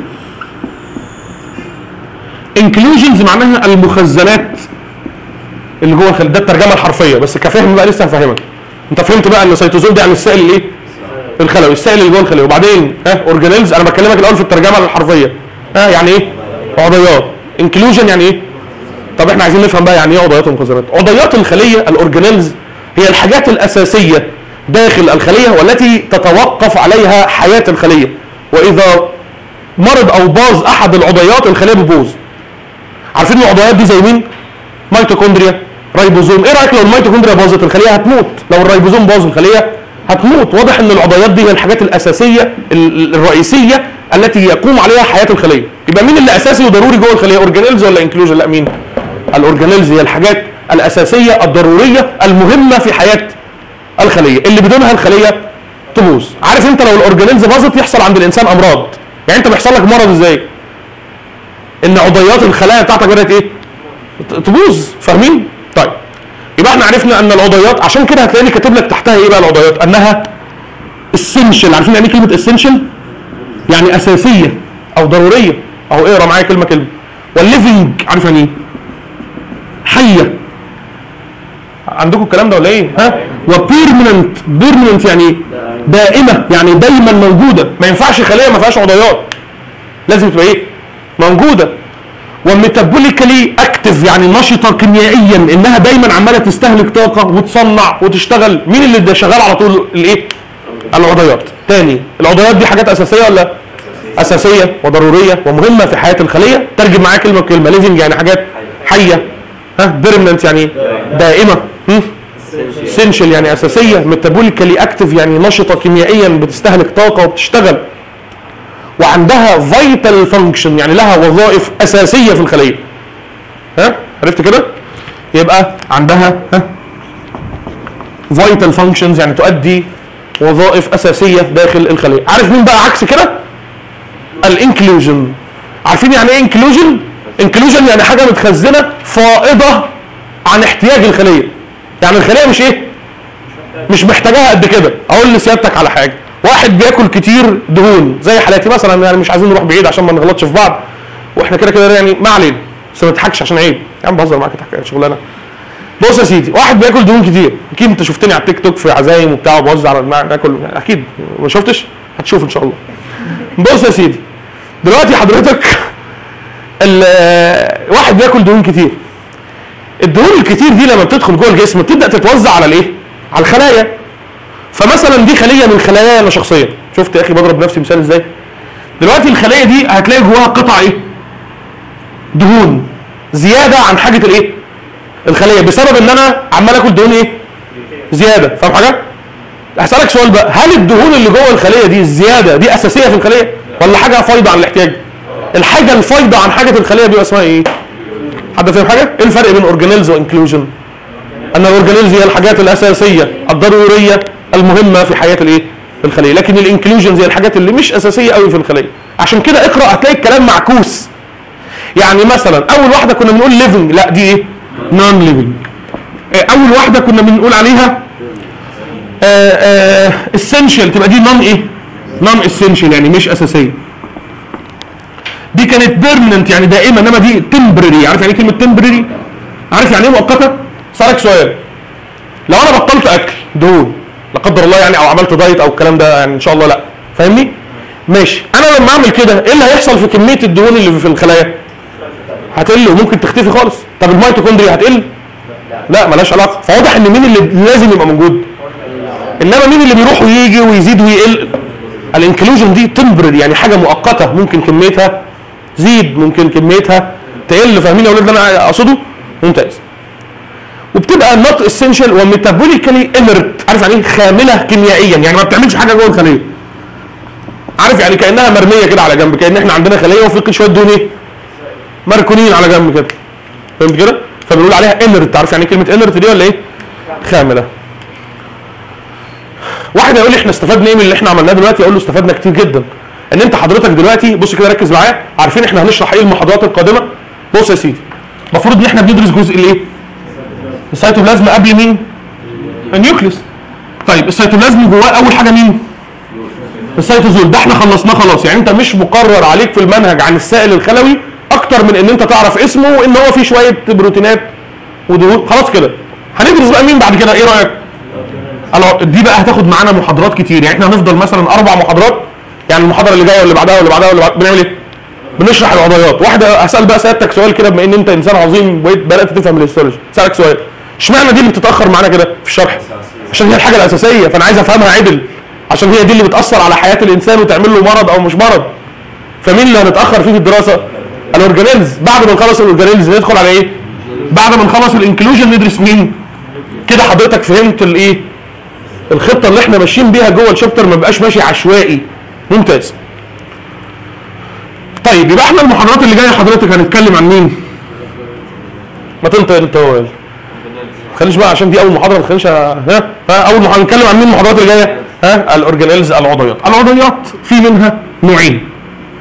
A: انكلوجنز معناها المخزنات اللي جوه الخليه ده الترجمه الحرفيه بس كفهم بقى لسه هفهمك انت فهمت بقى ان السيتوزول ده يعني السائل الايه الخلوي السائل اللي جوه الخليه وبعدين ها اورجانيلز انا بكلمك الاول في الترجمه الحرفيه ها يعني ايه عضيات انكلوجن يعني ايه طب احنا عايزين نفهم بقى يعني ايه عضيات ومخزنات عضيات الخليه الاورجانيلز هي الحاجات الاساسيه داخل الخليه والتي تتوقف عليها حياه الخليه واذا مرض او باظ احد العضيات الخليه بتبوظ عارفين العضيات دي زي مين ميتوكوندريا ريبوزوم ايه رايك لو الميتوكوندريا باظت الخليه هتموت لو الريبوزوم باظ الخليه هتموت واضح ان العضيات دي هي الحاجات الاساسيه ال- الرئيسيه التي يقوم عليها حياه الخليه يبقى مين اللي اساسي وضروري جوه الخليه اورجانيلز ولا انكلوجن لا مين الاورجانيلز هي الحاجات الاساسيه الضروريه المهمه في حياه الخليه اللي بدونها الخليه تبوظ عارف انت لو الاورجانيلز باظت يحصل عند الانسان امراض يعني انت بيحصل لك مرض ازاي ان عضيات الخلايا بتاعتك بدات ايه ت- تبوظ فاهمين طيب يبقى احنا عرفنا ان العضيات عشان كده هتلاقيني كاتب لك تحتها ايه بقى العضيات انها اسينشال عارفين يعني ايه كلمه اسينشال يعني اساسيه او ضروريه اهو اقرا معايا كلمه كلمه والليفنج عارف يعني ايه حيه عندكم الكلام ده ولا ايه ها وبيرمننت بيرمننت يعني ايه دائمه يعني دايما موجوده ما ينفعش خليه ما فيهاش عضيات لازم تبقى ايه موجوده وميتابوليكالي اكتف يعني نشطه كيميائيا انها دايما عماله تستهلك طاقه وتصنع وتشتغل مين اللي ده شغال على طول الايه العضيات تاني العضيات دي حاجات اساسيه ولا اساسيه وضروريه ومهمه في حياه الخليه ترجم معايا كلمه بكلمه ليفنج يعني حاجات حيه ها بيرمننت يعني دائمه هم؟ سنشل يعني اساسيه ميتابوليكالي اكتف يعني نشطه كيميائيا بتستهلك طاقه وبتشتغل وعندها فيتال فانكشن يعني لها وظائف اساسيه في الخليه ها عرفت كده يبقى عندها ها فيتال فانكشنز يعني تؤدي وظائف اساسيه داخل الخليه عارف مين بقى عكس كده الانكلوجن عارفين يعني ايه انكلوجن انكلوجن يعني حاجه متخزنه فائضه عن احتياج الخليه يعني الخليه مش ايه مش محتاجاها قد كده اقول لسيادتك على حاجه واحد بياكل كتير دهون زي حالاتي مثلا يعني مش عايزين نروح بعيد عشان ما نغلطش في بعض واحنا كده كده يعني ما علينا بس ما تضحكش عشان عيب يا عم بهزر معاك تحكي شغلانه بص يا سيدي واحد بياكل دهون كتير اكيد انت شفتني على التيك توك في عزايم وبتاع وبوزع على الجماعه ناكل اكيد ما شفتش هتشوف ان شاء الله بص يا سيدي دلوقتي حضرتك ال- واحد بياكل دهون كتير الدهون الكتير دي لما بتدخل جوه الجسم بتبدا تتوزع على الايه؟ على الخلايا فمثلا دي خليه من خلاياي انا شخصيا شفت يا اخي بضرب نفسي مثال ازاي؟ دلوقتي الخليه دي هتلاقي جواها قطع ايه؟ دهون زياده عن حاجه الايه؟ الخليه بسبب ان انا عمال اكل دهون ايه؟ زياده فاهم حاجه؟ هسألك سؤال بقى هل الدهون اللي جوه الخليه دي الزياده دي اساسيه في الخليه ولا حاجه فايضه عن الاحتياج؟ الحاجه الفايضه عن حاجه الخليه بيبقى اسمها ايه؟ حد فاهم حاجه؟ ايه الفرق بين اورجانيلز وانكلوجن؟ ان الاورجانيلز هي الحاجات الاساسيه الضروريه المهمه في حياه الايه؟ الخليه، لكن الانكلوجن هي الحاجات اللي مش اساسيه قوي في الخليه. عشان كده اقرا هتلاقي الكلام معكوس. يعني مثلا اول واحده كنا بنقول ليفنج لا دي ايه؟ نون ليفنج. اول واحده كنا بنقول عليها اسينشال تبقى دي نون ايه؟ نون اسينشال يعني مش اساسيه. دي كانت بيرمننت يعني دائمه انما دي تمبرري عارف يعني ايه كلمه تمبرري؟ عارف يعني ايه مؤقته؟ اسالك سؤال لو انا بطلت اكل دهون لا قدر الله يعني او عملت دايت او الكلام ده يعني ان شاء الله لا فاهمني؟ ماشي انا لما اعمل كده ايه اللي هيحصل في كميه الدهون اللي في الخلايا؟ هتقل وممكن تختفي خالص طب الميتوكوندريا هتقل؟ لا ملهاش علاقه فواضح ان مين اللي لازم يبقى موجود؟ انما مين اللي بيروح ويجي ويزيد ويقل؟ الانكلوجن دي تمبرري يعني حاجه مؤقته ممكن كميتها تزيد ممكن كميتها تقل فاهمين يا اولاد اللي انا اقصده؟ ممتاز وبتبقى نوت اسينشال وميتابوليكالي انرت عارف يعني ايه خامله كيميائيا يعني ما بتعملش حاجه جوه الخليه عارف يعني كانها مرميه كده على جنب كان احنا عندنا خليه وفي شويه دهون ايه مركونين على جنب كده فهمت كده فبنقول عليها انرت عارف يعني إيه كلمه انرت دي ولا ايه خامله واحد هيقول لي احنا استفدنا ايه من اللي احنا عملناه دلوقتي اقول له استفدنا كتير جدا ان انت حضرتك دلوقتي بص كده ركز معايا عارفين احنا هنشرح ايه المحاضرات القادمه بص يا سيدي المفروض ان احنا بندرس جزء الايه السيتوبلازم قبل مين النيوكليس طيب السيتوبلازم جواه اول حاجه مين السيتوزول ده احنا خلصناه خلاص يعني انت مش مقرر عليك في المنهج عن السائل الخلوي اكتر من ان انت تعرف اسمه وان هو فيه شويه بروتينات ودهون خلاص كده هندرس بقى مين بعد كده ايه رايك الع- دي بقى هتاخد معانا محاضرات كتير يعني احنا هنفضل مثلا اربع محاضرات يعني المحاضره اللي جايه واللي بعدها واللي بعدها واللي بعدها بنعمل ايه بنشرح العضلات واحده اسال بقى سيادتك سؤال كده بما ان انت انسان عظيم بقيت بدات تفهم الهيستولوجي اسالك سؤال اشمعنى دي اللي بتتاخر معانا كده في الشرح عشان هي الحاجه الاساسيه فانا عايز افهمها عدل عشان هي دي اللي بتاثر على حياه الانسان وتعمل له مرض او مش مرض فمين اللي هنتاخر فيه في الدراسه الاورجانيلز بعد ما نخلص الاورجانيلز ندخل على ايه بعد ما نخلص الانكلوجن ندرس مين كده حضرتك فهمت الايه الخطه اللي احنا ماشيين بيها جوه الشابتر ما بقاش ماشي عشوائي ممتاز طيب يبقى احنا المحاضرات اللي جايه حضرتك هنتكلم عن مين ما تنطق انت هو خليش بقى عشان دي اول محاضره ما تخليش ها ها اول محاضره هنتكلم عن مين المحاضرات اللي جايه ها الاورجانيلز العضيات العضيات في منها نوعين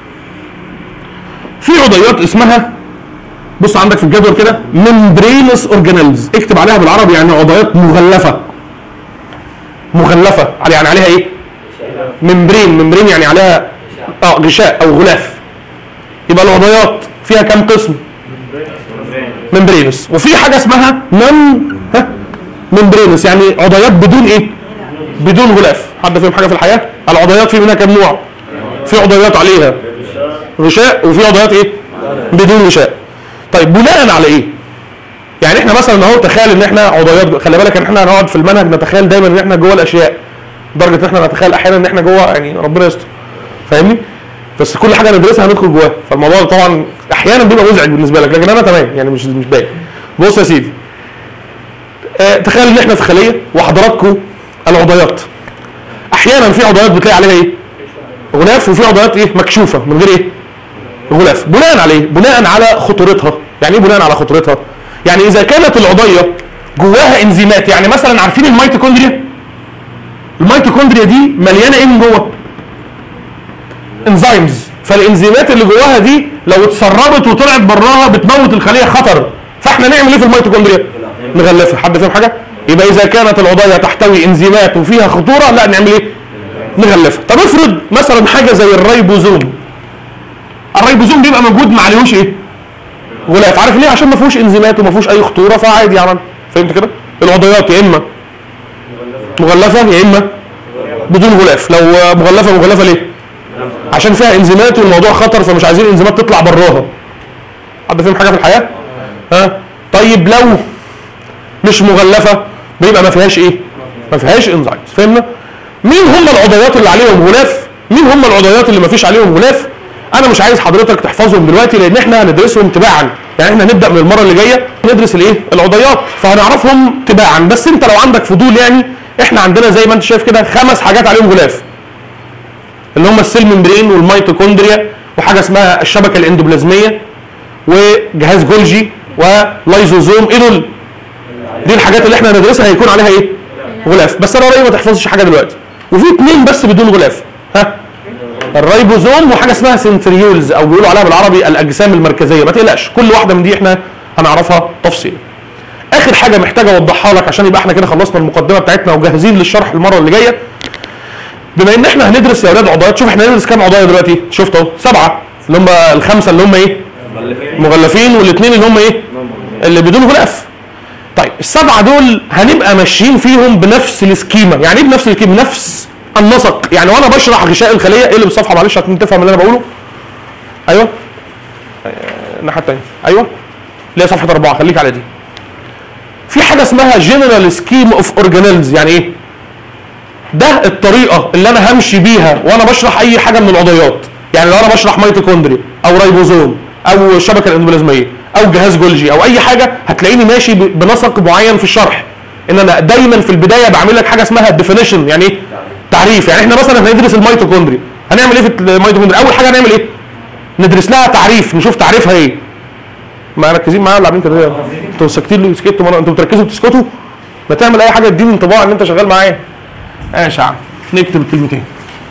A: في عضيات اسمها بص عندك في الجدول كده ممبرينس اورجانيلز اكتب عليها بالعربي يعني عضيات مغلفه مغلفه يعني عليها ايه ممبرين ممبرين يعني عليها اه غشاء او غلاف يبقى العضيات فيها كام قسم ممبرينس وفي حاجه اسمها نون ها ممبرينس يعني عضيات بدون ايه بدون غلاف حد فاهم حاجه في الحياه العضيات في منها كام نوع في عضيات عليها غشاء وفي عضيات ايه بدون غشاء طيب بناء على ايه يعني احنا مثلا اهو تخيل ان احنا عضيات خلي بالك ان احنا هنقعد في المنهج نتخيل دايما ان احنا جوه الاشياء لدرجه ان احنا نتخيل احيانا ان احنا جوه يعني ربنا يستر فاهمني بس كل حاجه ندرسها هندخل جواها فالموضوع طبعا احيانا بيبقى مزعج بالنسبه لك لكن انا تمام يعني مش مش باين بص يا سيدي آه تخيل ان احنا في خليه وحضراتكم العضيات احيانا في عضيات بتلاقي عليها ايه غلاف وفي عضيات ايه مكشوفه من غير ايه غلاف بناء على ايه بناء على خطورتها يعني ايه بناء على خطورتها يعني اذا كانت العضيه جواها انزيمات يعني مثلا عارفين الميتوكوندريا الميتوكوندريا دي مليانه ايه من جوه انزيمز فالانزيمات اللي جواها دي لو اتسربت وطلعت براها بتموت الخليه خطر فاحنا نعمل ايه في الميتوكوندريا نغلفها حد فاهم حاجه يبقى اذا كانت العضيه تحتوي انزيمات وفيها خطوره لا نعمل ايه نغلفها طب افرض مثلا حاجه زي الريبوزوم الريبوزوم بيبقى موجود ما عليهوش ايه غلاف عارف ليه عشان ما فيهوش انزيمات وما فيهوش اي خطوره فعادي يا عم فهمت كده العضيات يا اما مغلفه يا اما بدون غلاف لو مغلفه مغلفه ليه عشان فيها انزيمات والموضوع خطر فمش عايزين انزيمات تطلع براها حد فاهم حاجه في الحياه ها طيب لو مش مغلفه بيبقى ما فيهاش ايه ما فيهاش انزيمز فهمنا مين هم العضيات اللي عليهم غلاف مين هم العضيات اللي ما فيش عليهم غلاف انا مش عايز حضرتك تحفظهم دلوقتي لان احنا هندرسهم تباعا يعني احنا هنبدا من المره اللي جايه ندرس الايه العضيات فهنعرفهم تباعا بس انت لو عندك فضول يعني احنا عندنا زي ما انت شايف كده خمس حاجات عليهم غلاف اللي هم السيل ممبرين والميتوكوندريا وحاجه اسمها الشبكه الاندوبلازميه وجهاز جولجي ولايزوزوم ايه دول؟ دي الحاجات اللي احنا هندرسها هيكون عليها ايه؟ غلاف بس انا رايي ما تحفظش حاجه دلوقتي وفي اثنين بس بدون غلاف ها الريبوزوم وحاجه اسمها سنتريولز او بيقولوا عليها بالعربي الاجسام المركزيه ما تقلقش كل واحده من دي احنا هنعرفها تفصيلا اخر حاجه محتاج اوضحها لك عشان يبقى احنا كده خلصنا المقدمه بتاعتنا وجاهزين للشرح المره اللي جايه بما ان احنا هندرس يا اولاد عضويات شوف احنا هندرس كام عضويه دلوقتي شفت اهو سبعه اللي هم الخمسه اللي هم ايه مغلفين والاثنين اللي هم ايه اللي بدون غلاف طيب السبعه دول هنبقى ماشيين فيهم بنفس السكيما يعني ايه بنفس السكيما نفس النسق يعني وانا بشرح غشاء الخليه ايه اللي بالصفحه معلش عشان تفهم اللي انا بقوله ايوه آه، الناحيه الثانيه ايوه اللي هي صفحه اربعه خليك على دي في حاجه اسمها جنرال سكيم اوف اورجانيلز يعني ايه ده الطريقه اللي انا همشي بيها وانا بشرح اي حاجه من العضيات يعني لو انا بشرح ميتوكوندري او ريبوزوم او الشبكه الاندوبلازميه او جهاز جولجي او اي حاجه هتلاقيني ماشي ب- بنسق معين في الشرح ان انا دايما في البدايه بعمل لك حاجه اسمها ديفينيشن يعني ايه تعريف يعني احنا مثلا هندرس الميتوكوندري هنعمل ايه في الميتوكوندري اول حاجه هنعمل ايه ندرس لها تعريف نشوف تعريفها ايه ما مركزين معايا ولا عاملين كده انتوا ساكتين ليه سكتوا مرة- انتوا بتركزوا بتسكتوا ما تعمل اي حاجه تديني انطباع ان انت شغال معايا ماشي يا عم نكتب الكلمتين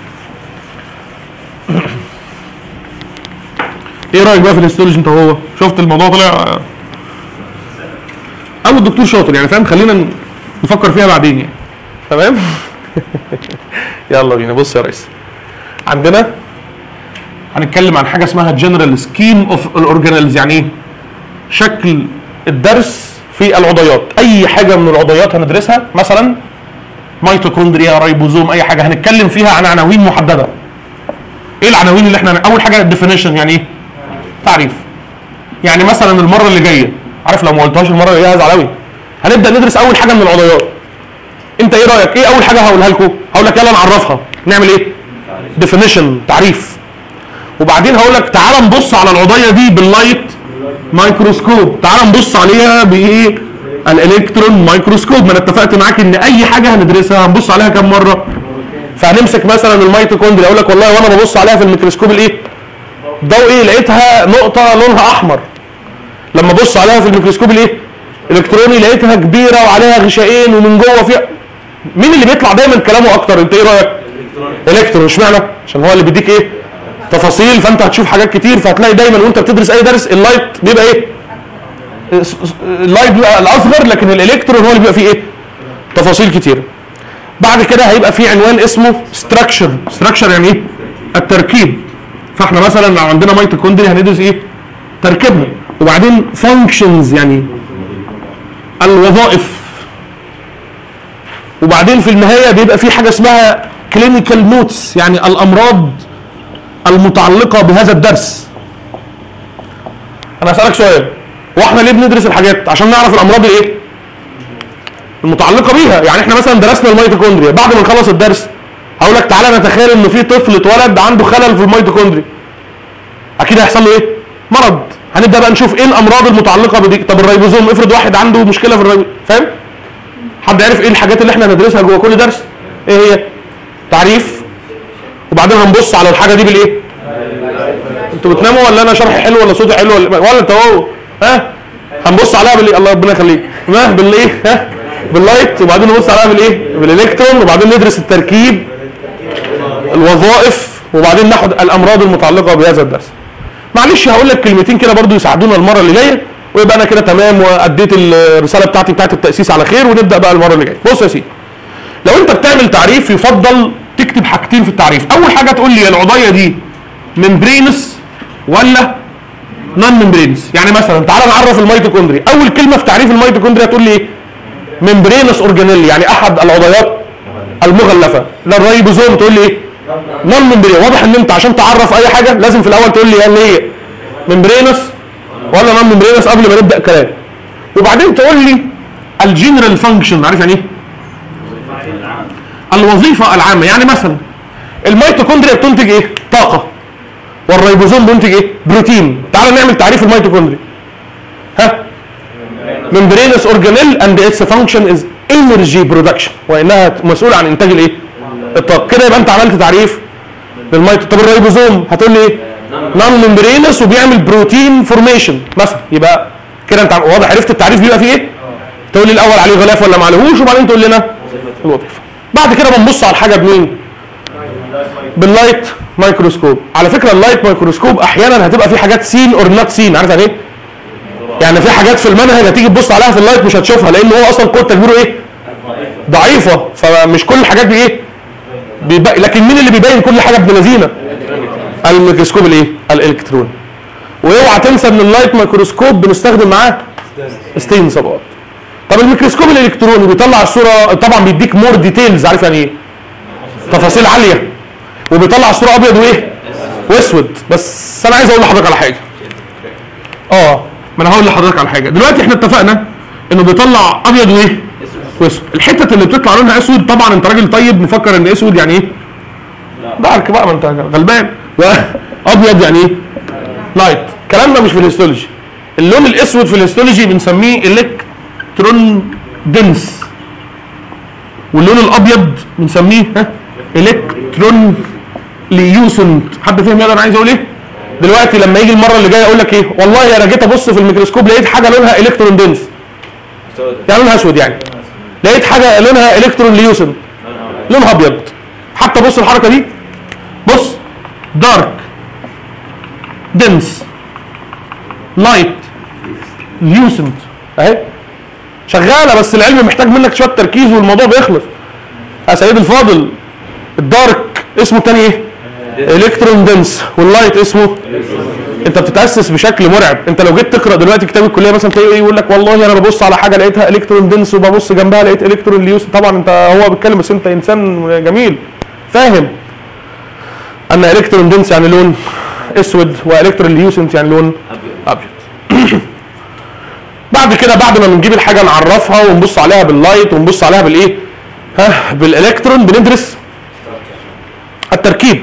A: ايه رايك بقى في الاستورج انت وهو شفت الموضوع طلع او الدكتور شاطر يعني فاهم خلينا ن- نفكر فيها بعدين يعني تمام يلا بينا بص يا ريس عندنا هنتكلم عن حاجه اسمها جنرال سكيم اوف الاورجانيلز يعني ايه شكل الدرس في العضيات اي حاجه من العضيات هندرسها مثلا ميتوكوندريا ريبوزوم اي حاجه هنتكلم فيها عن عناوين محدده ايه العناوين اللي احنا اول حاجه الديفينيشن يعني ايه تعريف يعني مثلا المره اللي جايه عارف لو ما قلتهاش المره اللي جايه هزعل قوي هنبدا ندرس اول حاجه من العضيات انت ايه رايك ايه اول حاجه هقولها لكم هقول لك يلا نعرفها نعمل ايه ديفينيشن تعريف وبعدين هقول لك تعال نبص على العضيه دي باللايت مايكروسكوب تعال نبص عليها بايه الالكترون مايكروسكوب ما انا اتفقت معاك ان اي حاجه هندرسها هنبص عليها كم مره فهنمسك مثلا الميتوكوندريا اقول لك والله وانا ببص عليها في الميكروسكوب الايه ضوئي لقيتها نقطه لونها احمر لما ابص عليها في الميكروسكوب الايه الكتروني لقيتها كبيره وعليها غشائين ومن جوه فيها مين اللي بيطلع دايما كلامه اكتر انت ايه رايك الكترون اشمعنى عشان هو اللي بيديك ايه تفاصيل فانت هتشوف حاجات كتير فهتلاقي دايما وانت بتدرس اي درس اللايت بيبقى ايه س- س- اللايت بيبقى الاصغر لكن الالكترون هو اللي بيبقى فيه ايه تفاصيل كتير بعد كده هيبقى في عنوان اسمه ستراكشر ستراكشر يعني ايه التركيب فاحنا مثلا لو عندنا ميتوكوندري هندرس ايه تركيبها وبعدين فانكشنز يعني الوظائف وبعدين في النهايه بيبقى في حاجه اسمها كلينيكال نوتس يعني الامراض المتعلقه بهذا الدرس انا هسالك سؤال واحنا ليه بندرس الحاجات عشان نعرف الامراض الايه المتعلقه بيها يعني احنا مثلا درسنا الميتوكوندريا بعد ما نخلص الدرس هقول لك تعالى نتخيل ان في طفل اتولد عنده خلل في الميتوكوندريا اكيد هيحصل له ايه مرض هنبدا بقى نشوف ايه الامراض المتعلقه بدي طب الريبوزوم افرض واحد عنده مشكله في الريبوزوم فاهم حد عارف ايه الحاجات اللي احنا هندرسها جوه كل درس ايه هي تعريف وبعدين هنبص على الحاجه دي بالايه انتوا بتناموا ولا انا شرحي حلو ولا صوتي حلو ولا ولا انت اهو ها هنبص عليها بالايه الله ربنا يخليك ما بالايه ها باللايت وبعدين نبص عليها بالايه بالالكترون وبعدين ندرس التركيب الوظائف وبعدين ناخد الامراض المتعلقه بهذا الدرس معلش هقول لك كلمتين كده برضو يساعدونا المره اللي جايه ويبقى انا كده تمام واديت الرساله بتاعتي بتاعت التاسيس على خير ونبدا بقى المره اللي جايه بص يا سيدي لو انت بتعمل تعريف يفضل تكتب حاجتين في التعريف اول حاجه تقول لي العضيه دي ممبرينس ولا نون ممبرينس يعني مثلا تعالى نعرف الميتوكوندريا اول كلمه في تعريف الميتوكوندريا تقول لي ايه ممبرينس اورجانيل يعني احد العضيات المغلفه لا الريبوزوم تقول لي ايه نون ممبرين واضح ان انت عشان تعرف اي حاجه لازم في الاول تقول لي هل هي ممبرينس ولا نون ممبرينس قبل ما نبدا كلام وبعدين تقول لي الجنرال فانكشن عارف يعني ايه الوظيفه العامه يعني مثلا الميتوكوندريا بتنتج ايه طاقه والريبوزوم بينتج ايه بروتين تعال نعمل تعريف الميتوكوندريا ها ممبرينس اورجانيل اند اتس فانكشن از انرجي برودكشن وانها مسؤوله عن انتاج الايه الطاقه كده يبقى انت عملت تعريف للميتو طب الريبوزوم هتقول لي ايه نون ممبرينس وبيعمل بروتين فورميشن مثلا يبقى كده انت واضح عرفت التعريف بيبقى فيه ايه تقول لي الاول عليه غلاف ولا ما عليهوش وبعدين تقول لنا الوظيفه بعد كده بنبص على الحاجه بمين باللايت مايكروسكوب على فكره اللايت مايكروسكوب احيانا هتبقى في حاجات سين اور نوت سين عارف يعني ايه يعني في حاجات في المنهج هتيجي تبص عليها في اللايت مش هتشوفها لان هو اصلا قوه تكبيره ايه ضعيفه فمش كل الحاجات دي ايه بيبقى لكن مين اللي بيبين كل حاجه ابن لذينه الميكروسكوب الايه الالكتروني واوعى تنسى ان اللايت ميكروسكوب بنستخدم معاه ستين صبغات طب الميكروسكوب الالكتروني بيطلع الصوره طبعا بيديك مور ديتيلز عارف يعني ايه تفاصيل عاليه وبيطلع الصوره ابيض وايه واسود بس انا عايز اقول لحضرتك على حاجه اه ما انا هقول لحضرتك على حاجه دلوقتي احنا اتفقنا انه بيطلع ابيض وايه واسود الحتت اللي بتطلع لونها اسود طبعا انت راجل طيب مفكر ان اسود يعني ايه دارك بقى ما انت غلبان ابيض يعني ايه لايت الكلام ده مش في الهيستولوجي اللون الاسود في الهيستولوجي بنسميه الكترون دنس واللون الابيض بنسميه ها الكترون ليوسنت حد فاهم انا عايز اقول ايه دلوقتي لما يجي المره اللي جايه اقول لك ايه والله انا جيت ابص في الميكروسكوب لقيت حاجه لونها الكترون دنس يعني لونها اسود يعني لقيت حاجه لونها الكترون ليوسنت لونها ابيض حتى بص الحركه دي بص دارك دنس لايت ليوسنت اهي شغاله بس العلم محتاج منك شويه تركيز والموضوع بيخلص يا سيد الفاضل الدارك اسمه تاني ايه الكترون دنس واللايت اسمه انت بتتاسس بشكل مرعب انت لو جيت تقرا دلوقتي كتاب الكليه مثلا تلاقي ايه يقول لك والله انا ببص على حاجه لقيتها الكترون دنس وببص جنبها لقيت الكترون ليوس طبعا انت هو بيتكلم بس انت انسان جميل فاهم ان الكترون دنس يعني لون اسود والكترون ليوسنت يعني لون ابيض بعد كده بعد ما بنجيب الحاجه نعرفها ونبص عليها باللايت ونبص عليها بالايه ها بالالكترون بندرس التركيب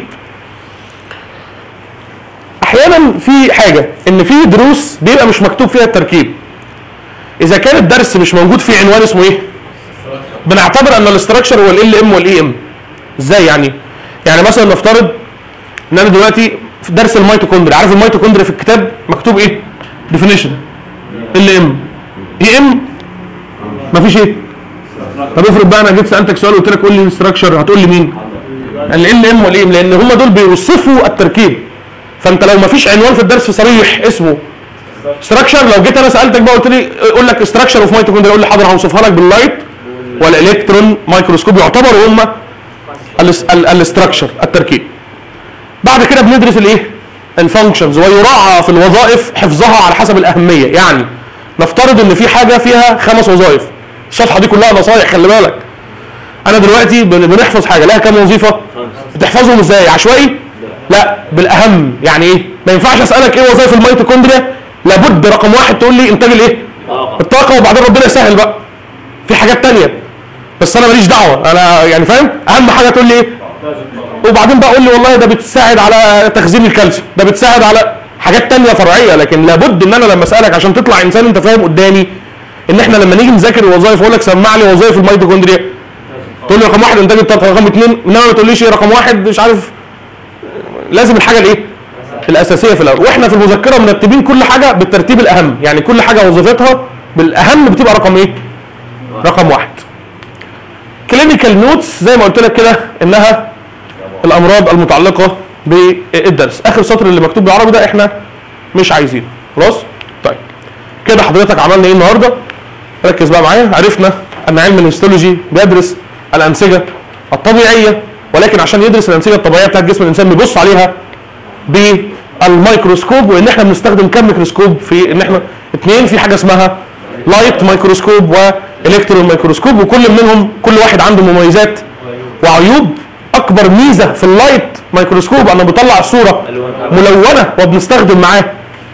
A: احيانا في حاجه ان في دروس بيبقى مش مكتوب فيها التركيب اذا كان الدرس مش موجود فيه عنوان اسمه ايه بنعتبر ان الاستراكشر هو ال ام والاي ام ازاي يعني يعني مثلا نفترض ان انا دلوقتي في درس الميتوكوندريا عارف الميتوكوندريا في الكتاب مكتوب ايه ديفينيشن ال ام اي ام مفيش ايه طب افرض بقى انا جيت سالتك سؤال وقلت لك قول لي الاستراكشر هتقول لي مين ال ام والاي ام لان هم دول بيوصفوا التركيب فانت لو مفيش عنوان في الدرس صريح اسمه ستراكشر لو جيت انا سالتك بقى قلت لي قول لك ستراكشر اوف ميتوكوندريا اقول لي حاضر هوصفها لك باللايت والالكترون مايكروسكوب يعتبروا هم الاستراكشر التركيب بعد كده بندرس الايه الفانكشنز ويراعى في الوظائف حفظها على حسب الاهميه يعني نفترض ان في حاجه فيها خمس وظائف الصفحه دي كلها نصايح خلي بالك انا دلوقتي بن- بنحفظ حاجه لها كام وظيفه بتحفظهم ازاي عشوائي لا بالاهم يعني ايه ما ينفعش اسالك ايه وظائف الميتوكوندريا لابد رقم واحد تقول لي انتاج الايه الطاقه وبعدين ربنا يسهل بقى في حاجات تانية بس انا ماليش دعوه انا يعني فاهم اهم حاجه تقول لي ايه وبعدين بقى قول لي والله ده بتساعد على تخزين الكالسيوم ده بتساعد على حاجات تانية فرعيه لكن لابد ان انا لما اسالك عشان تطلع انسان انت فاهم قدامي ان احنا لما نيجي نذاكر الوظائف اقول لك سمع لي وظائف الميتوكوندريا تقول لي رقم واحد انتاج الطاقه رقم اثنين انما ما تقوليش ايه رقم واحد مش عارف لازم الحاجه الايه؟ الاساسيه في الاول واحنا في المذكره مرتبين كل حاجه بالترتيب الاهم يعني كل حاجه وظيفتها بالاهم بتبقى رقم ايه؟ رقم واحد كلينيكال نوتس زي ما قلت لك كده انها الامراض المتعلقه بالدرس اخر سطر اللي مكتوب بالعربي ده احنا مش عايزينه خلاص طيب كده حضرتك عملنا ايه النهارده ركز بقى معايا عرفنا ان علم الهيستولوجي بيدرس الانسجه الطبيعيه ولكن عشان يدرس الانسجه الطبيعيه بتاعت جسم الانسان بيبص عليها بالميكروسكوب وان احنا بنستخدم كم ميكروسكوب في ان احنا اثنين في حاجه اسمها لايت ميكروسكوب والكترون ميكروسكوب وكل منهم كل واحد عنده مميزات وعيوب اكبر ميزه في اللايت ميكروسكوب انه بيطلع الصوره ملونه وبنستخدم معاه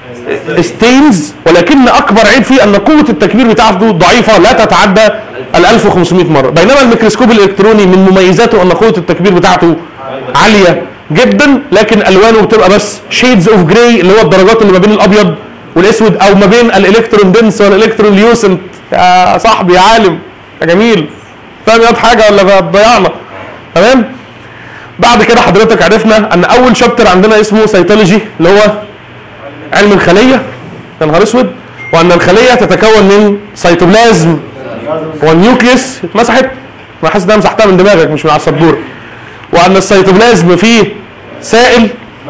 A: ستينز ولكن اكبر عيب فيه ان قوه التكبير بتاعته ضعيفه لا تتعدى ال 1500 مره بينما الميكروسكوب الالكتروني من مميزاته ان قوه التكبير بتاعته عاليه جدا لكن الوانه بتبقى بس شيدز اوف جراي اللي هو الدرجات اللي ما بين الابيض والاسود او ما بين الالكترون دنس والالكترون ليوسنت يا صاحبي يا عالم يا جميل فاهم ياض حاجه ولا ضيعنا تمام بعد كده حضرتك عرفنا ان اول شابتر عندنا اسمه سيتولوجي اللي هو علم الخليه يا نهار اسود وان الخليه تتكون من سيتوبلازم والنيوكليس اتمسحت انا حاسس ان انا مسحتها من دماغك مش من على السبوره وان السيتوبلازم فيه سائل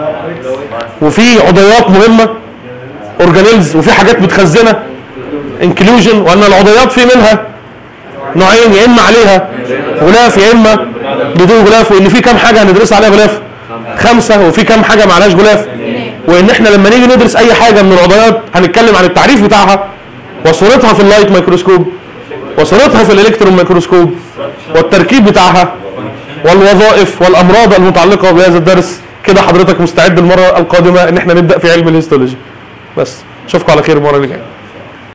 A: وفيه عضيات مهمه اورجانيلز وفي حاجات متخزنه انكلوجن وان العضيات في منها نوعين يا اما عليها غلاف يا اما بدون غلاف وان في كام حاجه هندرسها عليها غلاف خمسه وفي كام حاجه ما عليهاش غلاف وان احنا لما نيجي ندرس اي حاجه من العضيات هنتكلم عن التعريف بتاعها وصورتها في اللايت ميكروسكوب وصورتها في الالكترون ميكروسكوب والتركيب بتاعها والوظائف والامراض المتعلقه بهذا الدرس كده حضرتك مستعد المره القادمه ان احنا نبدا في علم الهيستولوجي بس اشوفكم على خير المره اللي جايه